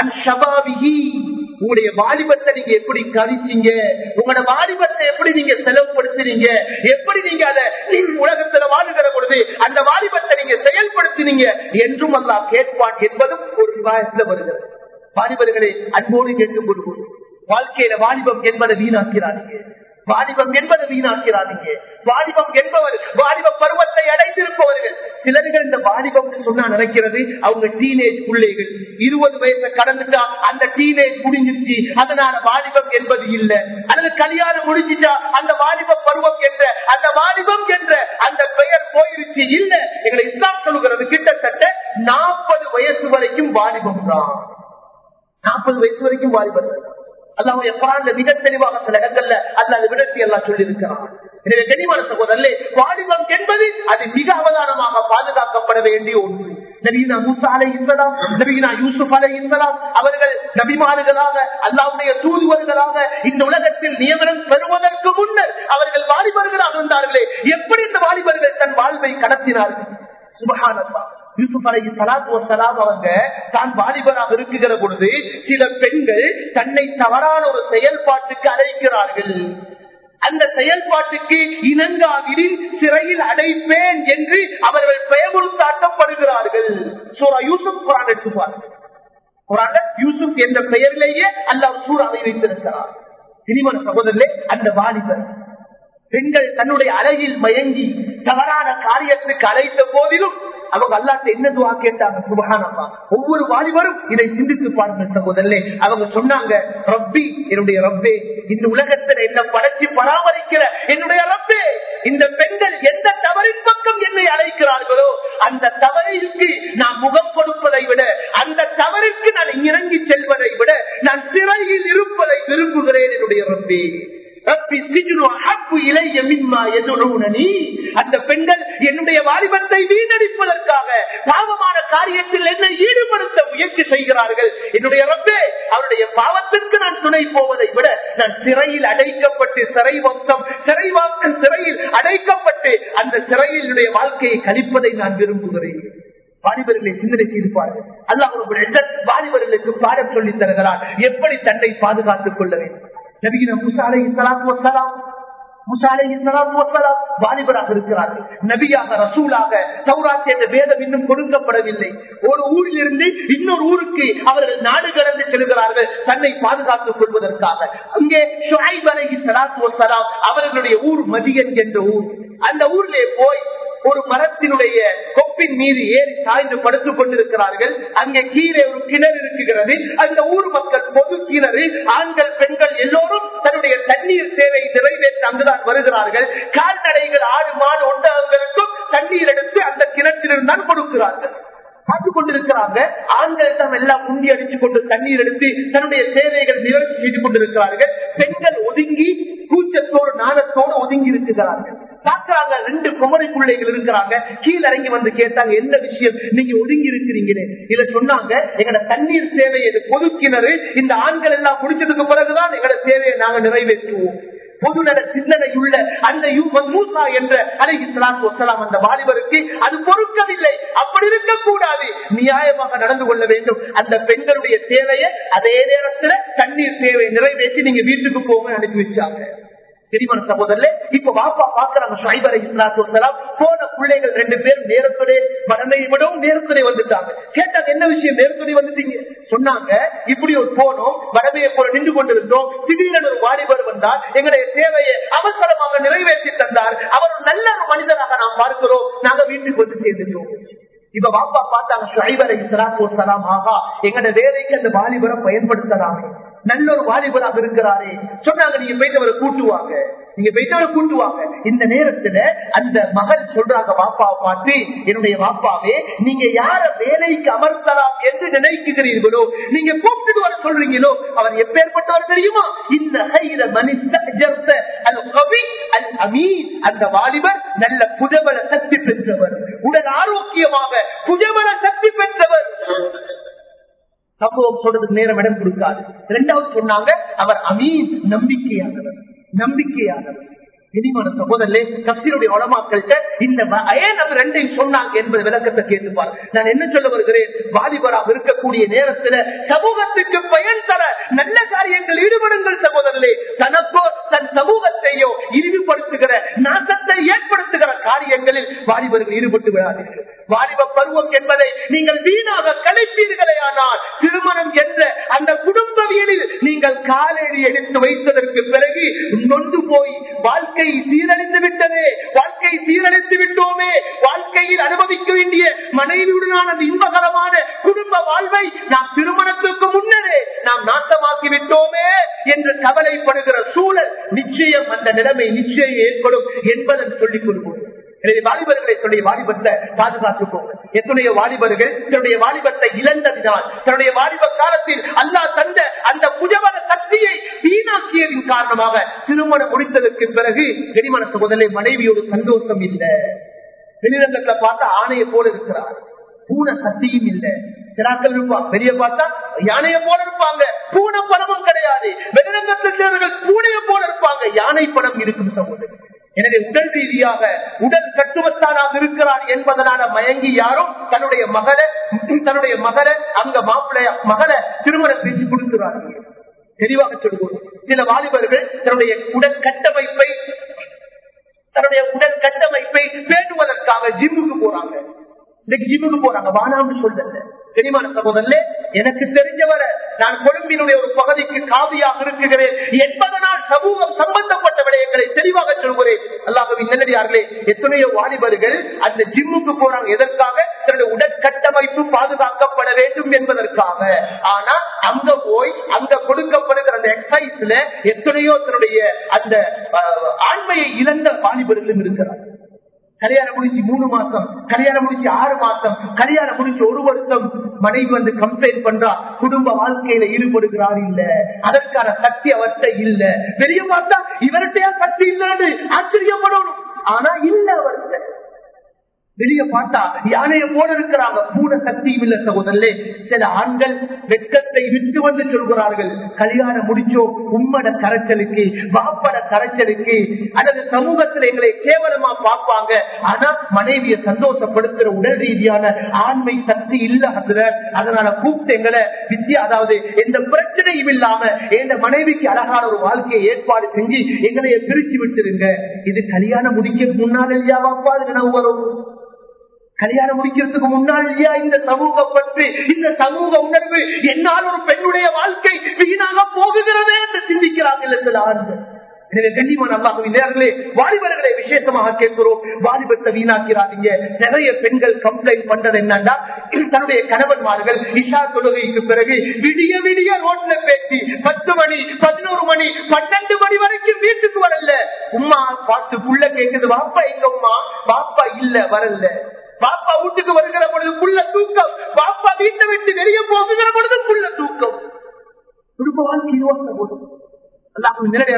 உங்களுடைய வாலிபத்தை நீங்க எப்படி கழிச்சீங்க உங்களோட வாலிபத்தை எப்படி நீங்க செலவுபடுத்தினீங்க எப்படி நீங்க அதை உலகத்துல வாழுகிற பொழுது அந்த வாலிபத்தை நீங்க செயல்படுத்தினீங்க என்றும் அல்லா கேட்பான் என்பதும் ஒரு விவாதத்துல வருகிறது வாலிபர்களை அன்போடு கேட்டுக் கொள்வோம் வாழ்க்கையில வாலிபம் என்பதை வீணாக்கிறார்கள் வாலிபம் என்பதை வீணாக்கிறாதீங்க வாலிபம் என்பவர் வாலிப பருவத்தை அடைந்திருப்பவர்கள் சிலர்கள் இந்த வாலிபம் சொன்னா நினைக்கிறது அவங்க டீனேஜ் பிள்ளைகள் இருபது வயசை கடந்துட்டா அந்த டீனேஜ் முடிஞ்சிருச்சு அதனால வாலிபம் என்பது இல்ல அல்லது கல்யாணம் முடிஞ்சிட்டா அந்த வாலிப பருவம் என்ற அந்த வாலிபம் என்ற அந்த பெயர் போயிருச்சு இல்ல எங்களை இஸ்லாம் சொல்லுகிறது கிட்டத்தட்ட நாற்பது வயசு வரைக்கும் வாலிபம் தான் நாற்பது வயசு வரைக்கும் வாலிபர்கள் அல்லாவுடைய குரான்ல மிக தெளிவாக சில இடங்கள்ல அல்ல அதை விடத்தி எல்லாம் சொல்லி இருக்கிறான் எனவே கனிமான சகோதரே வாலிபம் என்பது அது மிக அவதானமாக பாதுகாக்கப்பட வேண்டிய ஒன்று நபீனா மூசா அலை இருந்தலாம் நபீனா யூசுப் அலை இருந்தலாம் அவர்கள் நபிமாறுகளாக அல்லாவுடைய தூதுவர்களாக இந்த உலகத்தில் நியமனம் பெறுவதற்கு முன்னர் அவர்கள் வாலிபர்களாக இருந்தார்களே எப்படி இந்த வாலிபர்கள் தன் வாழ்வை கடத்தினார்கள் சுபகானந்தா யூசுப் அலை சலாத்து வசலாம் அவங்க தான் வாலிபராக இருக்குகிற பொழுது சில பெண்கள் தன்னை தவறான ஒரு செயல்பாட்டுக்கு அழைக்கிறார்கள் அந்த செயல்பாட்டுக்கு இணங்காவிடில் சிறையில் அடைப்பேன் என்று அவர்கள் பெயமுறுத்தாட்டப்படுகிறார்கள் சூரா யூசுப் குரான் எடுத்துப்பார்கள் குரான் யூசுப் என்ற பெயரிலேயே அல்லாஹ் சூறாவை வைத்திருக்கிறார் திருமண சகோதரர்களே அந்த வாலிபர் பெண்கள் தன்னுடைய அழகில் மயங்கி தவறான காரியத்துக்கு அழைத்த போதிலும் அவங்க அல்லாட்ட என்ன துவா கேட்டாங்க சுபகானம்மா ஒவ்வொரு வாலிபரும் இதை சிந்தித்து பாருங்கள் சகோதரே அவங்க சொன்னாங்க ரப்பி என்னுடைய ரப்பே இந்த உலகத்தில் என்ன படைச்சு பராமரிக்கிற என்னுடைய ரப்பே இந்த பெண்கள் எந்த தவறின் பக்கம் என்னை அழைக்கிறார்களோ அந்த தவறிற்கு நான் முகம் கொடுப்பதை விட அந்த தவறிற்கு நான் இறங்கி செல்வதை விட நான் சிறையில் இருப்பதை விரும்புகிறேன் என்னுடைய ரப்பே அந்த பெண்கள் என்னுடைய வாலிபத்தை வீணடிப்பதற்காக பாவமான காரியத்தில் என்னை ஈடுபடுத்த முயற்சி செய்கிறார்கள் என்னுடைய ரப்பே அவருடைய பாவத்திற்கு நான் துணை போவதை விட நான் சிறையில் அடைக்கப்பட்டு சிறை வம்சம் சிறை வாக்கம் சிறையில் அடைக்கப்பட்டு அந்த சிறையினுடைய வாழ்க்கையை கழிப்பதை நான் விரும்புகிறேன் வாலிபர்களை சிந்தனை செய்திருப்பார்கள் அல்லாஹ் வாலிபர்களுக்கு பாடம் சொல்லி தருகிறார் எப்படி தன்னை பாதுகாத்துக் கொள்ள வேண்டும் நபிகின முசாலை சலாத்து வசலாம் வாலிபராக இருக்கிறார்கள் நபியாக ரசூலாக சௌராத் என்ற வேதம் இன்னும் கொடுக்கப்படவில்லை ஒரு ஊரில் இருந்து இன்னொரு ஊருக்கு அவர்கள் நாடு கடந்து செல்கிறார்கள் தன்னை பாதுகாத்துக் கொள்வதற்காக அங்கே அவர்களுடைய ஊர் மதியன் என்ற ஊர் அந்த ஊரிலே போய் ஒரு மரத்தினுடைய கொப்பின் மீது ஏறி சாய்ந்து படுத்துக் கொண்டிருக்கிறார்கள் அங்கே கீழே ஒரு கிணறு இருக்குகிறது அந்த ஊர் மக்கள் பொது கிணறு ஆண்கள் பெண்கள் எல்லோரும் தன்னுடைய தண்ணீர் தேவை நிறைவேற்ற அங்குதான் வருகிறார்கள் கால்நடைகள் ஆடு மாடு ஒட்டகங்களுக்கும் தண்ணீர் எடுத்து அந்த கிணற்றிலிருந்து தான் கொடுக்கிறார்கள் பார்த்து கொண்டிருக்கிறாங்க ஆண்கள் தான் எல்லாம் முண்டி அடிச்சு கொண்டு தண்ணீர் எடுத்து தன்னுடைய சேவைகள் நிவர்த்தி செய்து கொண்டிருக்கிறார்கள் பெண்கள் ஒதுங்கி கூச்சத்தோடு நாணத்தோடு ஒதுங்கி இருக்கிறார்கள் பாக்குறாங்க ரெண்டு குமரி பிள்ளைகள் இருக்கிறாங்க கீழ இறங்கி வந்து கேட்டாங்க என்ன விஷயம் நீங்க ஒதுங்கி இருக்கிறீங்களே இத சொன்னாங்க எங்கட தண்ணீர் சேவை இது பொது கிணறு இந்த ஆண்கள் எல்லாம் குடிச்சதுக்கு பிறகுதான் எங்கட சேவையை நாங்க நிறைவேற்றுவோம் பொதுநல சிந்தனையுள்ள அந்த யூபன் மூசா என்ற அலை இஸ்லாத்து வசலாம் அந்த வாலிபருக்கு அது பொறுக்கவில்லை அப்படி இருக்கக்கூடாது நியாயமாக நடந்து கொள்ள வேண்டும் அந்த பெண்களுடைய தேவையை அதே நேரத்தில் தண்ணீர் தேவை நிறைவேற்றி நீங்க வீட்டுக்கு போக அனுப்பி வச்சாங்க தெரியுமா சகோதரே இப்ப வாப்பா பாக்குறாங்க ஷைபர் இஸ்லாத்து வசலாம் போன பிள்ளைகள் ரெண்டு பேரும் நேரத்துடைய மரணை விடவும் நேரத்துடைய வந்துட்டாங்க கேட்டாங்க என்ன விஷயம் நேரத்துடைய வந்துட்டீங்க சொன்னாங்க இப்படி ஒரு போனோம் வடமையை போல நின்று கொண்டிருந்தோம் திடீரென ஒரு வாலிபர் வந்தார் எங்களுடைய தேவையை அவசரமாக நிறைவேற்றி தந்தார் அவர் ஒரு நல்ல ஒரு மனிதராக நாம் பார்க்கிறோம் நாங்க வீட்டுக்கு வந்து சேர்ந்துட்டோம் இப்ப வாப்பா பார்த்தாங்க ஷைபரை இஸ்லாத்து வசலாம் ஆகா எங்கட வேலைக்கு அந்த வாலிபரை பயன்படுத்தலாமே நல்ல ஒரு வாலிபராக இருக்கிறாரே சொன்னாங்க நீங்க போயிட்டு அவரை கூட்டுவாங்க நீங்க போயிட்டு அவரை கூட்டுவாங்க இந்த நேரத்துல அந்த மகள் சொல்றாங்க வாப்பாவை பார்த்து என்னுடைய வாப்பாவே நீங்க யார வேலைக்கு அமர்த்தலாம் என்று நினைக்கிறீர்களோ நீங்க கூப்பிட்டு வர சொல்றீங்களோ அவர் எப்பேற்பட்டவர் தெரியுமா இந்த அந்த வாலிபர் நல்ல புஜபல சக்தி பெற்றவர் உடல் ஆரோக்கியமாக புஜபல சக்தி பெற்றவர் சம்பவம் சொல்றதுக்கு நேரம் இடம் கொடுக்காது இரண்டாவது சொன்னாங்க அவர் அமீன் நம்பிக்கையானவர் நம்பிக்கையானவர் இனிமான சகோதரே கப்சினுடைய உளமாக்கள்கிட்ட இந்த ஏன் அவர் ரெண்டையும் சொன்னாங்க என்பது விளக்கத்தை கேட்டுப்பார் நான் என்ன சொல்ல வருகிறேன் வாலிபராக இருக்கக்கூடிய நேரத்தில் சமூகத்துக்கு பயன் தர நல்ல காரியங்கள் ஈடுபடுங்கள் சகோதரர்களே தனக்கோ தன் சமூகத்தையோ இழிவுபடுத்துகிற நாசத்தை ஏற்படுத்துகிற காரியங்களில் வாலிபர்கள் ஈடுபட்டு விடாதீர்கள் வாலிப பருவம் என்பதை நீங்கள் வீணாக கலைப்பீர்களே ஆனால் திருமணம் என்ற அந்த குடும்பவியலில் நீங்கள் காலடி எடுத்து வைத்ததற்கு பிறகு நொந்து போய் வாழ்க்கை சீரழிந்து விட்டதே வாழ்க்கை சீரழித்து விட்டோமே வாழ்க்கையில் அனுபவிக்க வேண்டிய மனைவியுடனான அந்த இன்பகரமான குடும்ப வாழ்வை நாம் திருமணத்துக்கு முன்னரே நாம் நாட்டமாக்கி விட்டோமே என்று கவலைப்படுகிற சூழல் நிச்சயம் அந்த நிலைமை நிச்சயம் ஏற்படும் என்பதன் சொல்லிக் கொள்வோம் எனவே வாலிபர்களை தன்னுடைய வாலிபத்தை பாதுகாத்துக்கோங்க எத்தனையோ வாலிபர்கள் தன்னுடைய வாலிபத்தை இழந்ததினால் தன்னுடைய வாலிப காலத்தில் அல்லா தந்த அந்த புஜபல சக்தியை வீணாக்கியதின் காரணமாக திருமணம் முடித்ததற்கு பிறகு கெடிமன சகோதரனை மனைவியோடு சந்தோஷம் இல்லை வெளிரங்கத்துல பார்த்தா ஆணையை போல இருக்கிறார் பூனை சக்தியும் இல்லை சிறாக்கள் இருப்பாங்க பெரிய பார்த்தா யானையை போல இருப்பாங்க பூனை பணமும் கிடையாது வெளிரங்கத்தில் பூனையை போல இருப்பாங்க யானை பணம் இருக்கும் சகோதரர் எனவே உடல் ரீதியாக உடல் கட்டுவத்தானாக இருக்கிறார் என்பதனால மயங்கி யாரும் தன்னுடைய மகளை தன்னுடைய மகளை அங்க மாப்பிள்ளைய மகளை திருமணம் பேசி கொடுக்கிறார்கள் தெளிவாக சொல்லுவோம் சில வாலிபர்கள் தன்னுடைய உடல் கட்டமைப்பை தன்னுடைய உடல் கட்டமைப்பை பேணுவதற்காக ஜிம்முக்கு போறாங்க இன்னைக்கு ஜிம்முக்கு போறாங்க வானாம்னு சொல்லல தெரியுமான சகோதரே எனக்கு தெரிஞ்சவரை நான் கொழும்பினுடைய ஒரு பகுதிக்கு காவியாக இருக்குகிறேன் என்பதனால் சமூகம் சம்பந்தப்பட்ட விடயங்களை தெளிவாக சொல்கிறேன் அல்லாஹவின் நல்லடியார்களே எத்தனையோ வாலிபர்கள் அந்த ஜிம்முக்கு போறாங்க எதற்காக தன்னுடைய உடற்கட்டமைப்பு பாதுகாக்கப்பட வேண்டும் என்பதற்காக ஆனா அங்க போய் அங்க கொடுக்கப்படுகிற அந்த எக்ஸசைஸ்ல எத்தனையோ தன்னுடைய அந்த ஆண்மையை இழந்த வாலிபர்களும் இருக்கிறார் கல்யாணம் முடிச்சு மூணு மாசம் கல்யாணம் முடிச்சு ஆறு மாசம் கல்யாணம் முடிச்சு ஒரு வருஷம் மனைவி வந்து கம்ப்ளைண்ட் பண்றா குடும்ப வாழ்க்கையில ஈடுபடுகிறார் இல்ல அதற்கான சக்தி அவர்கிட்ட இல்ல வெளிய பார்த்தா இவர்கிட்ட சக்தி இல்லன்னு ஆச்சரியப்படணும் ஆனா இல்ல அவர்கிட்ட வெளிய பார்த்தா யானைய போல இருக்கிறாங்க பூன சக்தியும் இல்ல சகோதரே சில ஆண்கள் வெட்கத்தை விட்டு வந்து சொல்கிறார்கள் கல்யாணம் முடிச்சோ உம்மட கரைச்சலுக்கு வாப்பட கரைச்சலுக்கு அல்லது சமூகத்தில் எங்களை கேவலமா பார்ப்பாங்க ஆனா மனைவியை சந்தோஷப்படுத்துற உடல் ரீதியான ஆண்மை சக்தி இல்ல அதுல அதனால கூப்பிட்டு எங்களை வித்தியா அதாவது எந்த பிரச்சனையும் இல்லாம எந்த மனைவிக்கு அழகான ஒரு வாழ்க்கையை ஏற்பாடு செஞ்சு எங்களைய பிரிச்சு விட்டுருங்க இது கல்யாணம் முடிக்க முன்னால் இல்லையா வாப்பா அது நினைவு வரும் கல்யாணம் முடிக்கிறதுக்கு முன்னால் இல்லையா இந்த சமூகம் பற்றி இந்த சமூக உணர்வு என்னால் ஒரு பெண்ணுடைய வாழ்க்கை வீணாக போகுகிறதே என்று சிந்திக்கிறார்கள் சில ஆண்கள் எனவே கண்ணியமான அல்லாஹுவினர்களே வாலிபர்களை விசேஷமாக கேட்கிறோம் வாலிபத்தை வீணாக்கிறாதீங்க நிறைய பெண்கள் கம்ப்ளைண்ட் பண்றது என்னன்னா தன்னுடைய கணவன்மார்கள் இஷா தொழுகைக்கு பிறகு விடிய விடிய ரோட்ல பேசி பத்து மணி பதினோரு மணி பன்னெண்டு மணி வரைக்கும் வீட்டுக்கு வரல உமா பார்த்து புள்ள கேக்குது வாப்பா எங்க உமா பாப்பா இல்ல வரல பாப்பா வீட்டுக்கு வருகிற பொழுது புள்ள தூக்கம் பாப்பா வீட்டை விட்டு வெளியே போகுகிற பொழுது புள்ள தூக்கம் குடும்ப வாழ்க்கை யோசனை போதும் நிலையாளர்களே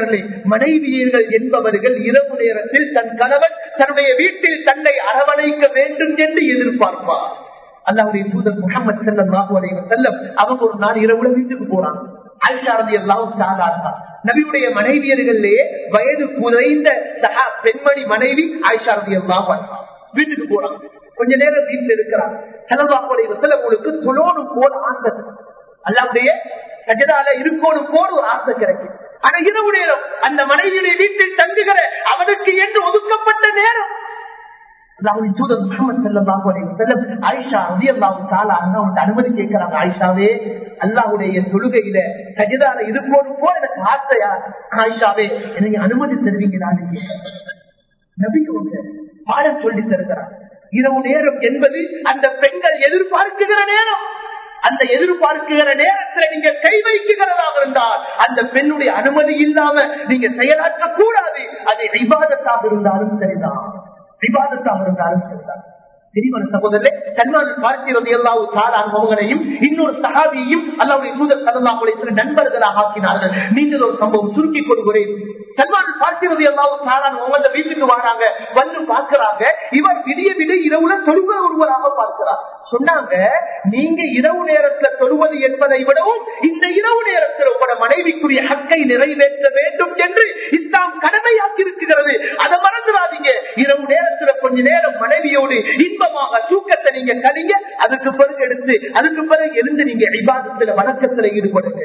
மனைவியர்கள் என்பவர்கள் இரவு நேரத்தில் தன் கணவன் தன்னுடைய வீட்டில் தன்னை அரவணைக்க வேண்டும் என்று எதிர்பார்ப்பார் அல்லாவுடைய தூதர் முகமது செல்லம் அலைஹி செல்லம் அவங்க ஒரு நாள் இரவுல வீட்டுக்கு போறாங்க ஆயிஷாரதி எல்லாம் சாதாரணா நபியுடைய மனைவியர்களே வயது குறைந்த சகா பெண்மணி மனைவி ஆயிஷாரதி எல்லாம் வீட்டுக்கு போறாங்க கொஞ்ச நேரம் வீட்டுல இருக்கிறாங்க செலவாக்குடைய செலவுகளுக்கு தொழோடும் போல ஆசை அல்லாவுடைய கஜதால இருக்கோடும் போல ஒரு ஆசை கிடைக்கும் ஆனா இரவு நேரம் அந்த மனைவியுடைய வீட்டில் தங்குகிற அவனுக்கு என்று ஒதுக்கப்பட்ட நேரம் அல்லாஹ்வின் தூதர் முகமது ஸல்லல்லாஹு அலைஹி வஸல்லம் ஆயிஷா ரலியல்லாஹு தஆலா அன்ஹா வந்து அனுமதி கேட்கறாங்க ஆயிஷாவே அல்லாஹ்வுடைய தொழுகையில சஜிதால இருப்போடு போல எனக்கு ஆசையா ஆயிஷாவே எனக்கு அனுமதி தருவீங்களான்னு கேட்கிறாங்க நபிக்கு வந்து பாடம் சொல்லி தருகிறார் இரவு நேரம் என்பது அந்த பெண்கள் எதிர்பார்க்குகிற நேரம் அந்த எதிர்பார்க்குகிற நேரத்துல நீங்க கை வைக்குகிறதாக இருந்தால் அந்த பெண்ணுடைய அனுமதி இல்லாம நீங்க செயலாற்ற கூடாது அது விவாதத்தாக இருந்தாலும் சரிதான் விவாதத்தாக இருந்தாலும் சரிதான் தெரியுமா சகோதரே சல்மான் பார்க்கிறது எல்லாவும் சாரா அனுபவங்களையும் இன்னொரு சகாபியையும் அல்லாவுடைய தூதர் சல்லாஹுடைய நண்பர்களாக ஆக்கினார்கள் நீங்கள் ஒரு சம்பவம் சுருக்கி கொடுக்கிறேன் சல்மான் பார்க்கிறது எல்லாவும் சாரா உங்க வீட்டுக்கு வராங்க வந்து பார்க்கிறாங்க இவர் விடிய விட இரவுல தொழுகிற ஒருவராக பார்க்கிறார் சொன்னாங்க நீங்க இரவு நேரத்துல தொழுவது என்பதை விடவும் இந்த இரவு நேரத்தில் உங்களோட மனைவிக்குரிய ஹக்கை நிறைவேற்ற வேண்டும் என்று இஸ்லாம் கடமையாக்கி இருக்கிறது அதை மறந்துடாதீங்க இரவு நேரத்துல கொஞ்ச நேரம் மனைவியோடு இன்பமாக தூக்கத்தை நீங்க கழிங்க அதுக்கு பிறகு எடுத்து அதுக்கு பிறகு எழுந்து நீங்க விவாதத்துல வணக்கத்துல ஈடுபடுங்க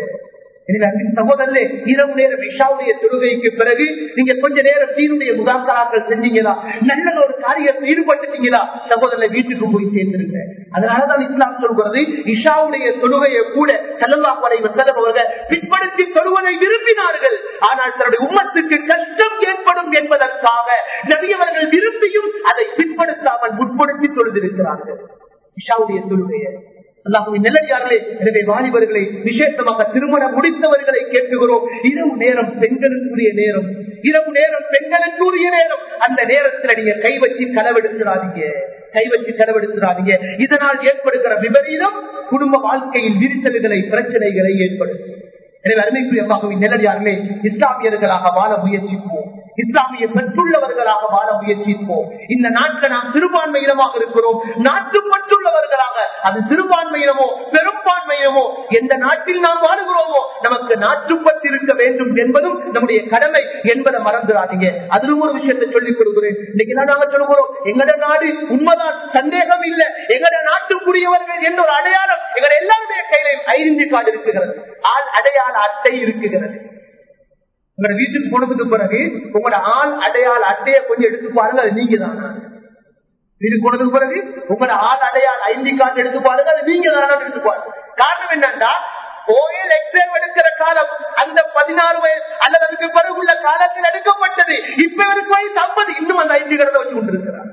சகோதரே இரவு நேரம் இஷாவுடைய தொழுகைக்கு பிறகு நீங்க கொஞ்ச நேரம் தீனுடைய முதாக்கராக்கள் செஞ்சீங்களா நல்ல ஒரு காரியத்தில் ஈடுபட்டுட்டீங்களா சகோதரனை வீட்டுக்கு போய் சேர்ந்துருங்க அதனாலதான் இஸ்லாம் சொல்கிறது இஷாவுடைய தொழுகையை கூட செல்லல்லா படைவர் செல்லம் அவர்கள் பிற்படுத்தி தொழுவதை விரும்பினார்கள் ஆனால் தன்னுடைய உம்மத்துக்கு கஷ்டம் ஏற்படும் என்பதற்காக நபியவர்கள் விரும்பியும் அதை பிற்படுத்தாமல் முற்படுத்தி தொழுதிருக்கிறார்கள் இஷாவுடைய தொழுகையை அல்லாஹுவின் நிலையார்களே எனவே வாலிபர்களை விசேஷமாக திருமணம் முடித்தவர்களை கேட்குகிறோம் இரவு நேரம் பெண்களுக்குரிய நேரம் இரவு நேரம் பெண்களுக்குரிய நேரம் அந்த நேரத்தில் நீங்க கை வச்சு களவெடுக்கிறாதீங்க கை வச்சு களவெடுக்கிறாதீங்க இதனால் ஏற்படுகிற விபரீதம் குடும்ப வாழ்க்கையில் விரிசல்களை பிரச்சனைகளை ஏற்படும் எனவே அருமைக்குரிய அம்மாவின் நிலையார்களே இஸ்லாமியர்களாக வாழ முயற்சிப்போம் இஸ்லாமிய பெற்றுள்ளவர்களாக வாழ முயற்சிப்போம் இந்த நாட்டில் நாம் சிறுபான்மையினமாக இருக்கிறோம் நாட்டு பற்றுள்ளவர்களாக அது சிறுபான்மையினமோ பெரும்பான்மையினமோ எந்த நாட்டில் நாம் வாழுகிறோமோ நமக்கு நாட்டுப்பட்டு இருக்க வேண்டும் என்பதும் நம்முடைய கடமை என்பதை மறந்துடாதீங்க அதிலும் ஒரு விஷயத்தை சொல்லிக் கொடுக்கிறேன் இன்னைக்கு நாங்க சொல்லுகிறோம் எங்கட நாடு உண்மைதான் சந்தேகம் இல்லை எங்கட நாட்டுக்குரியவர்கள் என்ற ஒரு அடையாளம் எங்கட எல்லாருடைய கையிலையும் ஐடென்டி கார்டு இருக்கிறது ஆள் அடையாள அட்டை இருக்குகிறது உங்களோட வீட்டுக்கு போனதுக்கு பிறகு உங்களோட ஆள் அடையாள அட்டையை கொஞ்சம் எடுத்து பாருங்க அது நீங்க தான் வீட்டுக்கு போனதுக்கு பிறகு உங்களோட ஆள் அடையாள ஐடி கார்டு எடுத்து பாருங்க அது நீங்க தான் எடுத்து பாருங்க காரணம் என்னன்னா ஓயில் எக்ஸாம் எடுக்கிற காலம் அந்த பதினாறு வயசு அல்லது அதுக்கு பிறகு உள்ள காலத்தில் எடுக்கப்பட்டது இப்ப இவருக்கு வயசு ஐம்பது இன்னும் அந்த ஐடி கார்டை வச்சு கொண்டிருக்கிறார்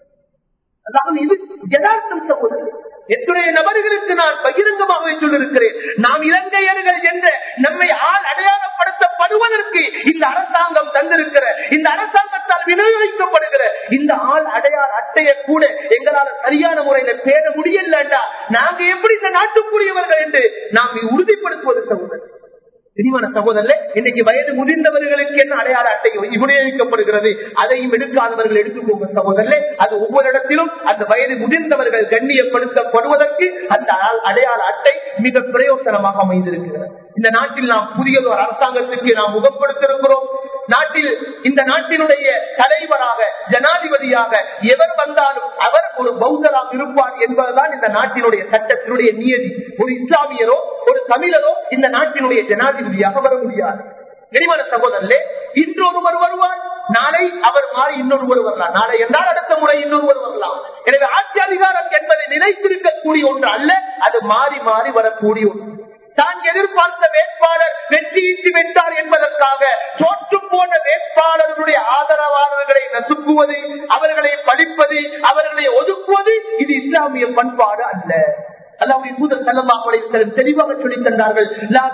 அதாவது இது யதார்த்தம் சகோதரர் எத்தனை நபர்களுக்கு நான் பகிரங்கமாக சொல்லிருக்கிறேன் நாம் இலங்கையர்கள் என்ற நம்மை ஆள் அடையாளப்படுத்தப்படுவதற்கு இந்த அரசாங்கம் தந்திருக்கிற இந்த அரசாங்கத்தால் விநியோகிக்கப்படுகிற இந்த ஆள் அடையாள அட்டையை கூட எங்களால் சரியான முறையில பேர முடியலண்டா நாங்க எப்படி இந்த நாட்டுக்குரியவர்கள் என்று நாம் உறுதிப்படுத்துவது சகோதரர் தெரியுமான சகோதரர் இன்னைக்கு வயது முதிர்ந்தவர்களுக்கு என்ன அடையாள அட்டை விநியோகிக்கப்படுகிறது அதையும் எடுக்காதவர்கள் எடுத்துக்கோங்க சகோதரர்களே அது ஒவ்வொரு இடத்திலும் அந்த வயது முதிர்ந்தவர்கள் கண்ணியப்படுத்தப்படுவதற்கு அந்த அடையாள அட்டை மிக பிரயோசனமாக அமைந்திருக்கிறது இந்த நாட்டில் நாம் புதிய ஒரு அரசாங்கத்துக்கு நாம் முகப்படுத்திருக்கிறோம் நாட்டில் இந்த நாட்டினுடைய தலைவராக ஜனாதிபதியாக எவர் வந்தாலும் அவர் ஒரு பௌத்தராக இருப்பார் என்பதுதான் இந்த நாட்டினுடைய சட்டத்தினுடைய நியதி ஒரு இஸ்லாமியரோ ஒரு தமிழரோ இந்த நாட்டினுடைய ஜனாதிபதியாக வர முடியாது தெளிவான சகோதரர்களே இன்று ஒருவர் வருவார் நாளை அவர் மாறி இன்னொருவர் வரலாம் நாளை என்றால் அடுத்த முறை இன்னொருவர் வரலாம் எனவே ஆட்சி அதிகாரம் என்பதை நிலைத்திருக்கக்கூடிய ஒன்று அல்ல அது மாறி மாறி வரக்கூடிய ஒன்று தான் எதிர்பார்த்த வேட்பாளர் வெற்றியிட்டு வென்றார் என்பதற்காக தோற்று போன வேட்பாளர்களுடைய ஆதரவாளர்களை நசுக்குவது அவர்களை படிப்பது அவர்களை ஒதுக்குவது இது இஸ்லாமிய பண்பாடு அல்ல அல்லாவுடைய தூதர் செல்லமாக தெளிவாக சொல்லி தந்தார்கள்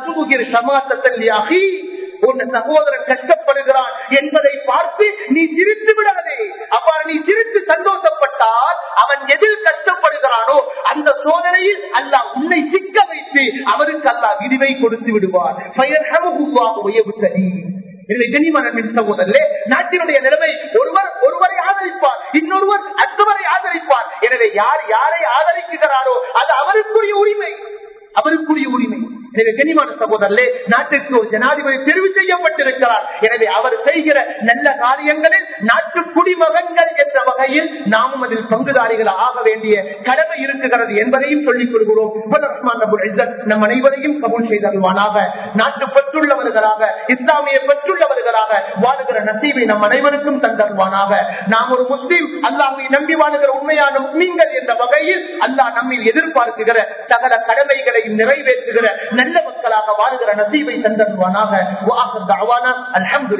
உன் சகோதரன் கஷ்டப்படுகிறான் என்பதை பார்த்து நீ சிரித்து விடாதே அவ்வாறு நீ சிரித்து சந்தோஷப்பட்டால் அவன் எதில் கஷ்டப்படுகிறானோ அந்த சோதனையில் அல்லா உன்னை சிக்க வைத்து அவருக்கு அல்லா விரிவை கொடுத்து விடுவார் எனவே கண்ணியமான சகோதரர்களே நாட்டினுடைய நிலைமை ஒருவர் ஒருவரை ஆதரிப்பார் இன்னொருவர் அடுத்தவரை ஆதரிப்பார் எனவே யார் யாரை ஆதரிக்கிறாரோ அது அவருக்குரிய உரிமை அவருக்குரிய உரிமை எனவே கனிமான சகோதரர்களே நாட்டிற்கு ஒரு ஜனாதிபதி தெரிவு செய்யப்பட்டிருக்கிறார் எனவே அவர் செய்கிற நல்ல காரியங்களில் நாட்டு குடிமகன்கள் என்ற வகையில் நாமும் அதில் பங்குதாரிகள் ஆக வேண்டிய கடமை இருக்குகிறது என்பதையும் சொல்லிக் கொள்கிறோம் ரஹ்மான் ரபுல் இஸ்ஸத் நம் அனைவரையும் கபூல் செய்தருவானாக நாட்டு பற்றுள்ளவர்களாக இஸ்லாமிய பற்றுள்ளவர்களாக வாழுகிற நசீவை நம் அனைவருக்கும் தந்தருவானாக நாம் ஒரு முஸ்லீம் அல்லாமை நம்பி வாழுகிற உண்மையான முஸ்லீம்கள் என்ற வகையில் அல்லாஹ் நம்மில் எதிர்பார்க்குகிற சகல கடமைகளை நிறைவேற்றுகிற நல்ல மக்களாக வாழுகிற நசீவை தந்தருவானாக அல்ஹம்துலில்லாஹ்